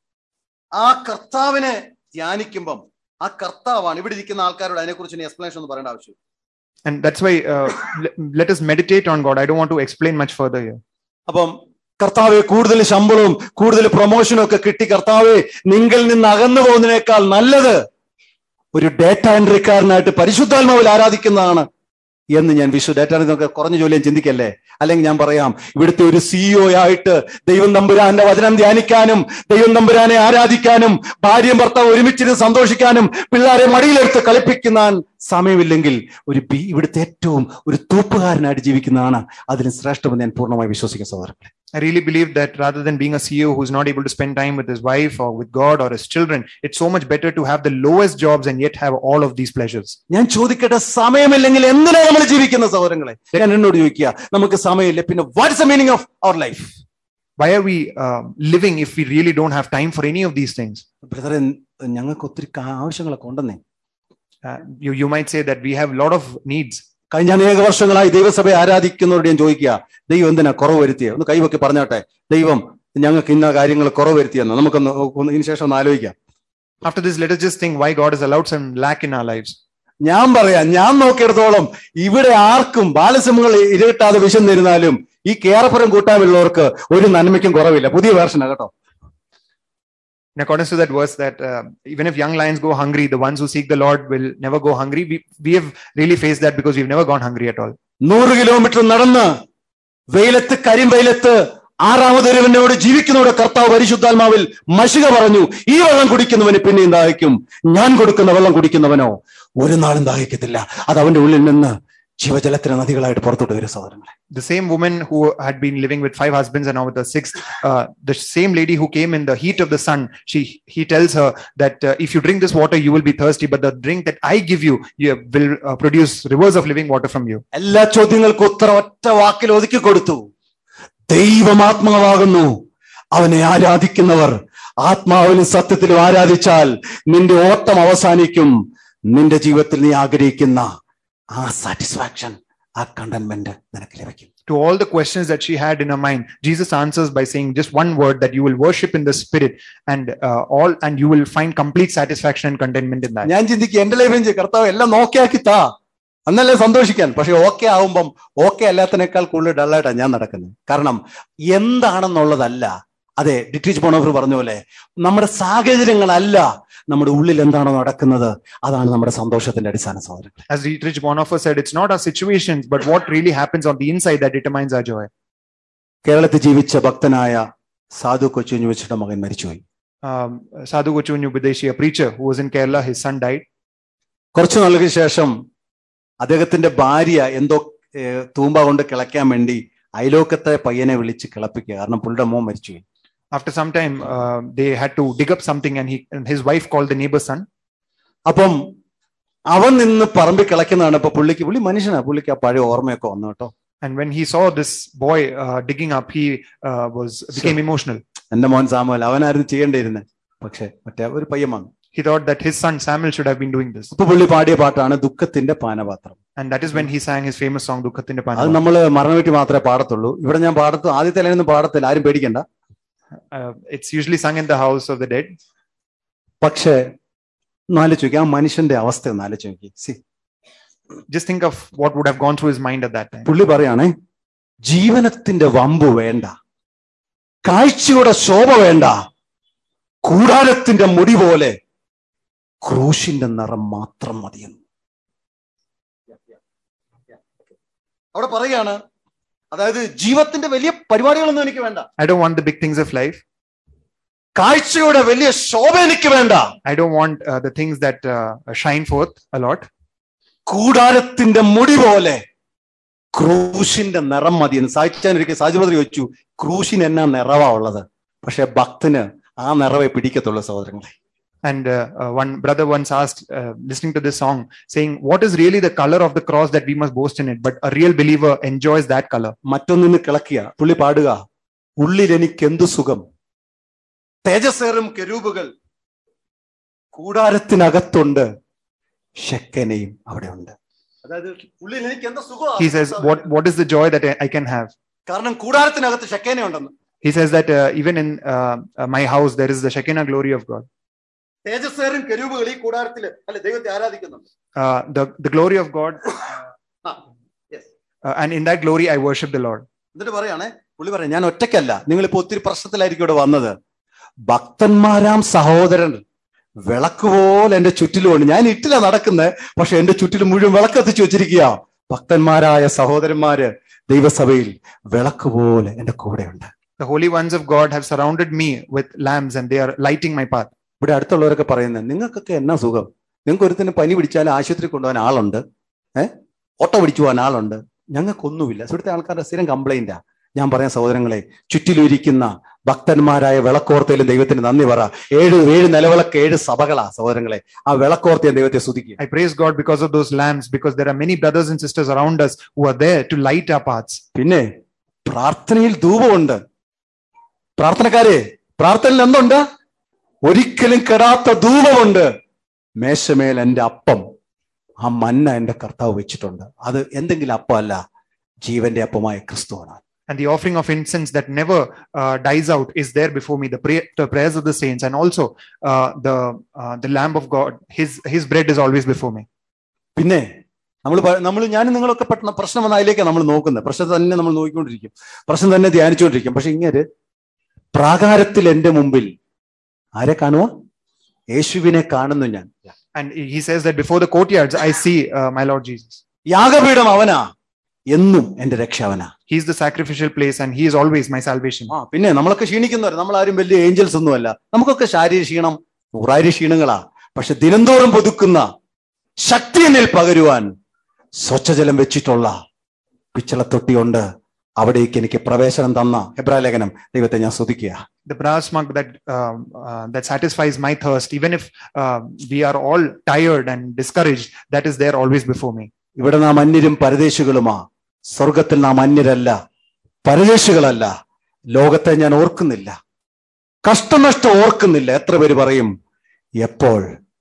ആ കർത്താവിനെ ധ്യാനിക്കുമ്പം ആ കർത്താവാണ് ഇവിടെ ഇരിക്കുന്ന ആൾക്കാരോട് അതിനെക്കുറിച്ച് ഇനി എക്സ്പ്ലനേഷൻ ഒന്നും പറയേണ്ട ആവശ്യം And that's why uh, let, let us meditate on God. I don't want to explain much further here. അപ്പം കർത്താവെ കൂടുതൽ ശമ്പളവും കൂടുതൽ പ്രൊമോഷനും ഒക്കെ കിട്ടി കർത്താവെ നിങ്ങളിൽ നിന്ന് അകന്നു പോകുന്നതിനേക്കാൾ നല്ലത് ഒരു ഡേറ്റ എൻട്രിക്കാരനായിട്ട് പരിശുദ്ധാത്മാവിൽ ആരാധിക്കുന്നതാണ് എന്ന് ഞാൻ വിശ്വ ഡേറ്റ എൻട്രി കുറഞ്ഞ ജോലിയും ചിന്തിക്കല്ലേ അല്ലെങ്കിൽ ഞാൻ പറയാം ഇവിടുത്തെ ഒരു സിഇഒ ആയിട്ട് ദൈവം തമ്പുരാന്റെ വചനം ധ്യാനിക്കാനും ദൈവം തമ്പുരാനെ ആരാധിക്കാനും ഭാര്യയും ഭർത്താവ് ഒരുമിച്ചിരുന്ന് സന്തോഷിക്കാനും പിള്ളേരെ മടിയിലെടുത്ത് കളിപ്പിക്കുന്ന സമയമില്ലെങ്കിൽ ഒരു ബി ഇവിടുത്തെ ഏറ്റവും ഒരു തൂപ്പുകാരനായിട്ട് ജീവിക്കുന്നതാണ് അതിന് ശ്രേഷ്ഠമെന്ന് ഞാൻ പൂർണ്ണമായി വിശ്വസിക്കുന്ന സഹോദരങ്ങളെ I really believe that rather than being a CEO who's not able to spend time with his wife or with God or his children, it's so much better to have the lowest jobs and yet have all of these pleasures. ഞാൻ ചോദിക്കട്ടെ സമയമില്ലെങ്കിൽ എന്തിനാ നമ്മൾ ജീവിക്കുന്ന സഹോദരങ്ങളെ ഞാൻ എന്നോട് ചോദിക്കുക നമുക്ക് സമയമില്ല പിന്നെ what's the meaning of our life Why are we uh, living if we really don't have time for any of these things? ബ്രദറെ ഞങ്ങൾക്ക് ഒത്തിരി കാ- ആവശ്യങ്ങളൊക്കെ ഉണ്ടെന്നേ Uh, you, you might say that we have a lot of needs. കഴിഞ്ഞ അനേക വർഷങ്ങളായി ദൈവസഭയെ ആരാധിക്കുന്നവരോട് ഞാൻ ചോദിക്കുക ദൈവം എന്തിനാ കുറവ് വരുത്തിയ ഒന്ന് കൈവൊക്കെ പറഞ്ഞോട്ടെ ദൈവം ഞങ്ങൾക്ക് ഇന്ന കാര്യങ്ങൾ കുറവ് വരുത്തിയെന്ന് നമുക്കൊന്ന് ഒന്ന് ഇതിന് ശേഷം ഒന്ന് ആലോചിക്കാം After this, let us just think why God has allowed some lack in our lives. ഞാൻ പറയാം ഞാൻ നോക്കിയിടത്തോളം ഇവിടെ ആർക്കും ബാലസിംഹങ്ങൾ ഇരട്ടാതെ വിശന്നിരുന്നാലും ഈ കേറപ്പുറം കൂട്ടാനുള്ളവർക്ക് ഒരു നന്മയ്ക്കും കുറവില്ല പുതിയ വേർഷനാ കേട്ടോ In accordance to that verse, that uh, even if young lions go hungry, the ones who seek the Lord will never go hungry. We, we have really faced that because we've never gone hungry at all. നൂറ് kilometre നടന്ന് വെയിലത്ത് കരിമ്പെയിലത്ത് ആറാമതൊരുവനോട് ജീവിക്കുന്നവരുടെ കർത്താവ് പരിശുദ്ധാത്മാവിൽ മഷിക പറഞ്ഞു ഈ വെള്ളം കുടിക്കുന്നവന് പിന്നെയും ദാഹിക്കും ഞാൻ കൊടുക്കുന്ന വെള്ളം കുടിക്കുന്നവനോ ഒരു നാളും ദാഹിക്കത്തില്ല അത് അവന്റെ ഉള്ളിൽ നിന്ന് ജീവജലത്തിന് നദികളായിട്ട് പുറത്തോട്ട് വരും സഹോദരങ്ങളെ The same woman who had been living with five husbands and now with a sixth, uh, the same lady who came in the heat of the sun, she he tells her that uh, if you drink this water, you will be thirsty, but the drink that I give you, you will uh, produce rivers of living water from you. എല്ലാ ചോദ്യങ്ങൾക്കും ഉത്തരം ഒറ്റ വാക്കിൽ ഒതുക്കി കൊടുത്തു ദൈവമാത്മാവാകുന്നു അവനെ ആരാധിക്കുന്നവർ ആത്മാവിലും സത്യത്തിലും ആരാധിച്ചാൽ നിന്റെ ഓട്ടം അവസാനിക്കും നിന്റെ ജീവിതത്തിൽ നീ ആഗ്രഹിക്കുന്ന ആ സാറ്റിസ്ഫാക്ഷൻ ആ കണ്ടന്റ്മെന്റ് നിനക്ക് ലഭിക്കും To all the questions that she had in her mind, Jesus answers by saying just one word that you will worship in the spirit and uh, all, and you will find complete satisfaction and contentment in that. ഞാൻ ചിന്തിക്കും എന്റെ ലൈഫിൽ കർത്താവ് എല്ലാം നോക്കിയാക്കി താ അന്നല്ലേ സന്തോഷിക്കാൻ പക്ഷെ okay ആവുമ്പം ഓക്കെ അല്ലാത്തതിനേക്കാൾ കൂടുതൽ ഡള്ളായിട്ടാണ് ഞാൻ നടക്കുന്നത് കാരണം എന്താണെന്നുള്ളതല്ല അതെ ഡിട്രിച്ച് ബോണോഫർ പറഞ്ഞ പോലെ നമ്മുടെ സാഹചര്യങ്ങളല്ല നമ്മുടെ ഉള്ളിൽ എന്താണോ നടക്കുന്നത് അതാണ് നമ്മുടെ സന്തോഷത്തിന്റെ അടിസ്ഥാന സഹോദരങ്ങൾ As Dietrich Bonhoeffer said, it's not our situations, but what really happens on the inside that determines our joy. കേരളത്തിൽ ജീവിച്ച ഭക്തനായ സാധു കൊച്ചു വെച്ചിട്ട് മകൻ മരിച്ചുപോയി Um, Sadhu Kochunyu Bideshi, a preacher who was in Kerala, his son died. കുറച്ചു നാളുകൾക്ക് ശേഷം അദ്ദേഹത്തിന്റെ ഭാര്യ എന്തോ ഏഹ്, തൂമ്പ കൊണ്ട് കിളയ്ക്കാൻ വേണ്ടി അയലോക്കത്തെ പയ്യനെ വിളിച്ച് കിളപ്പിക്കുക കാരണം പുള്ളിയുടെ മോൻ മരിച്ചുപോയി After some time, uh, they had to dig up something, and he and his wife called the neighbor's son. അപ്പം അവൻ നിന്ന് പറമ്പിൽ കിളയ്ക്കുന്നതാണ് ഇപ്പൊ പുള്ളിക്ക് പുള്ളി മനുഷ്യനാ പുള്ളിക്ക് ആ പഴയ ഓർമ്മയൊക്കെ വന്നു കേട്ടോ And when he saw this boy uh, digging up, he uh, was became emotional. എന്റെ മോൻ സാമുവൽ അവനായിരുന്നു ചെയ്യേണ്ടിയിരുന്നത് പക്ഷെ മറ്റേ ഒരു പയ്യൻ വന്നു He thought that his son Samuel should have been doing this, അപ്പൊ പുള്ളി പാടിയ പാട്ടാണ് ദുഃഖത്തിന്റെ പാനപാത്രം and that is when he sang his famous song "Dukhathinte അത് Panava." നമ്മൾ മരണ വീട്ടിൽ മാത്രമേ പാടത്തുള്ളൂ ഇവിടെ ഞാൻ പാടത്തു ആദ്യത്തെ ലൈനൊന്നും പാടത്തില്ല ആരും പേടിക്കണ്ട Uh, it's usually sung in the house of the dead. പക്ഷേ ഒന്നാലോചിച്ച് നോക്കി ആ മനുഷ്യന്റെ അവസ്ഥ ഒന്ന് ആലോചിച്ച് നോക്കി see Just think of what would have gone through his mind at that time. പുള്ളി പറയാണേ ജീവനത്തിന്റെ വമ്പ് വേണ്ട കാഴ്ചയുടെ ശോഭ വേണ്ട കൂടാരത്തിന്റെ മുടി പോലെ ക്രൂശിന്റെ നിറം മാത്രം മതിയെന്ന് അവിടെ പറയാണ് അതായത് ജീവിതത്തിന്റെ വലിയ പരിപാടികളൊന്നും എനിക്ക് വേണ്ട I don't want the big things of life. കാഴ്ചയുടെ വലിയ ശോഭ എനിക്ക് വേണ്ട I don't want uh, the things that uh, shine forth a lot. കൂടാരത്തിന്റെ മുടി പോലെ ക്രൂശിന്റെ നിറം മതിയെന്ന് സാഹിത്യാനൊരിക്കൽ സാജുപത്രി ചോദിച്ചു ക്രൂശിന് എന്നാ നിറവാ ഉള്ളത് പക്ഷെ ഭക്തന് ആ നിറവെ പിടിക്കത്തുള്ളൂ സഹോദരങ്ങളെ And uh, uh, one brother once asked, uh, listening to this song, saying, What is really the color of the cross that we must boast in it? But a real believer enjoys that color. മറ്റൊന്നിന് കിളക്കിയ പുള്ളി പാടുക ഉള്ളിൽ എനിക്ക് എന്തു സുഖം തേജസ്സേറും കെരൂപുകൾ കൂടാരത്തിനകത്തുണ്ട് ഷെക്കനെയും അവിടെ ഉണ്ട് അതായത് ഉള്ളിൽ എനിക്ക് എന്താ He says, What, what is the joy that I- I can have? കാരണം കൂടാരത്തിനകത്ത് ഷെക്കേന ഉണ്ടെന്ന് He says that uh, even in uh, uh, my house, there is the Shekinah glory of God. തേജസ്സേറും കെരൂപുകൾ ഈ കൂടാരത്തിൽ അല്ലെ ദൈവത്തെ ആരാധിക്കുന്നുണ്ട് Uh, the, the glory of God. ആ, yes. Uh, and in that glory, I worship the Lord. എന്നിട്ട് പറയാണേ പുള്ളി പറയാം ഞാൻ ഒറ്റയ്ക്കല്ല നിങ്ങളിപ്പോ ഒത്തിരി പ്രശ്നത്തിലായിരിക്കും ഇവിടെ വന്നത് ഭക്തന്മാരാം സഹോദരൻ വിളക്ക് പോലെ എന്റെ ചുറ്റിലുമുണ്ട് ഞാൻ ഇട്ടില നടക്കുന്നത് പക്ഷെ എന്റെ ചുറ്റിലും മുഴുവൻ വിളക്കത്തിച്ചു വെച്ചിരിക്കുക ഭക്തന്മാരായ സഹോദരന്മാര് ദൈവസഭയിൽ വിളക്ക് പോലെ എന്റെ കൂടെയുണ്ട് The holy ones of God have surrounded me with lamps and they are lighting my path. ഇവിടെ അടുത്തുള്ളവരൊക്കെ പറയുന്നത് നിങ്ങൾക്കൊക്കെ എന്നാ സുഖം നിങ്ങൾക്ക് ഒരുത്തിന് പനി പിടിച്ചാൽ ആശുപത്രി കൊണ്ടുപോകാൻ ആളുണ്ട് ഏഹ് ഓട്ടോ പിടിച്ചു പോകാൻ ആളുണ്ട് ഞങ്ങൾക്കൊന്നുമില്ല ഇവിടുത്തെ ആൾക്കാരുടെ സ്ഥിരം കംപ്ലൈന്റാ ഞാൻ പറയാം സഹോദരങ്ങളെ ചുറ്റിലിരിക്കുന്ന ഭക്തന്മാരായ വിളക്കോർത്തയിലും ദൈവത്തിന് നന്ദി പറ ഏഴ് ഏഴ് നിലവിളക്ക് ഏഴ് സഭകളാ സഹോദരങ്ങളെ ആ വിളക്കോർത്തയും ദൈവത്തെ സ്തുതിക്കുക I praise God because of those lamps, because there are many brothers and sisters around us who are there to light our paths. പിന്നെ പ്രാർത്ഥനയിൽ ധൂപമുണ്ട് പ്രാർത്ഥനക്കാരെ പ്രാർത്ഥനയിൽ എന്തുണ്ട് ഒരിക്കലും കെടാത്ത ധൂപമുണ്ട് മേശമേൽ എന്റെ അപ്പം ആ മന്ന എന്റെ കർത്താവ് വെച്ചിട്ടുണ്ട് അത് എന്തെങ്കിലും അപ്പമല്ല ജീവന്റെ അപ്പമായ ക്രിസ്തുവാണ് And the offering of incense that never uh, dies out is there before me, the, pray- the prayers of the saints, and also uh, the, uh, the Lamb of God. His, his bread is always before me. പിന്നെ നമ്മൾ നമ്മൾ ഞാനും നിങ്ങളൊക്കെ പെട്ടെന്ന് പ്രശ്നം വന്ന അതിലേക്കാണ് നമ്മൾ നോക്കുന്നത് പ്രശ്നം തന്നെ നമ്മൾ നോക്കിക്കൊണ്ടിരിക്കും പ്രശ്നം തന്നെ ധ്യാനിച്ചുകൊണ്ടിരിക്കും പക്ഷെ ഇങ്ങനെ പ്രാകാരത്തിൽ എന്റെ മുമ്പിൽ ആരെ കാണുക യേശുവിനെ കാണുന്നു ഞാൻ And he says that before the courtyards, I see uh, my Lord Jesus. യാഗപീഠം അവനാ എന്നും എന്റെ രക്ഷ അവനാ He is the sacrificial place, and He is always my salvation. ആ പിന്നെ നമ്മളൊക്കെ ക്ഷീണിക്കുന്നവർ നമ്മൾ ആരും വലിയ ഏഞ്ചൽസ് ഒന്നുമല്ല നമുക്കൊക്കെ ശാരീരിക ക്ഷീണം നൂറായിരം ക്ഷീണങ്ങളാ പക്ഷെ ദിനംതോറും പുതുക്കുന്ന ശക്തി എന്നിൽ പകരുവാൻ സ്വച്ഛജലം വെച്ചിട്ടുള്ള പിച്ചളത്തൊട്ടിയുണ്ട് അവിടേക്ക് എനിക്ക് പ്രവേശനം തന്ന എബ്രാ ലേഖനം ദൈവത്തെ ഞാൻ സ്തുതിക്കുക The brass mug that um, uh, that satisfies my thirst, even if uh, we are all tired and discouraged, that is there always before me. ഇവിടെ നാം അന്യരും പരദേശികളുമാ സ്വർഗത്തിൽ നാം അന്യരല്ല പരദേശികളല്ല ലോകത്തെ ഞാൻ ഓർക്കുന്നില്ല കഷ്ടനഷ്ടം ഓർക്കുന്നില്ല എത്ര പേര് പറയും എപ്പോൾ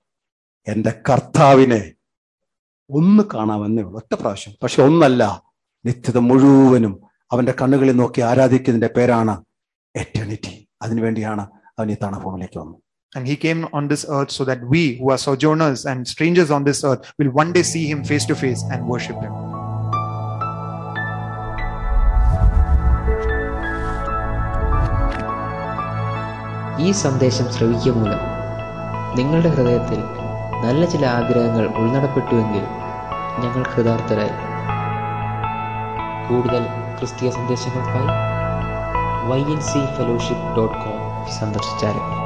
എന്റെ കർത്താവിനെ ഒന്ന് കാണാമെന്നേ ഉള്ളൂ ഒറ്റ പ്രാവശ്യം പക്ഷെ ഒന്നല്ല നിത്യത മുഴുവനും അവന്റെ കണ്ണുകളിൽ നോക്കി ആരാധിക്കുന്നതിന്റെ പേരാണ് എറ്റേണിറ്റി അതിനുവേണ്ടിയാണ് അവൻ ഈ തണഭൂമിയിലേക്ക് വന്നത് And he came on this earth so that we, who are sojourners and strangers on this earth, will one day see him face to face and worship him. ഈ സന്ദേശം ശ്രവിക്കുക മൂലം നിങ്ങളുടെ ഹൃദയത്തിൽ നല്ല ചില ആഗ്രഹങ്ങൾ ഉൾനടപ്പെട്ടുവെങ്കിൽ ഞങ്ങൾ കൃതാർത്ഥരായി കൂടുതൽ ക്രിസ്തീയ സന്ദേശങ്ങൾക്കായി Y N C fellowship dot com സന്ദർശിച്ചാലും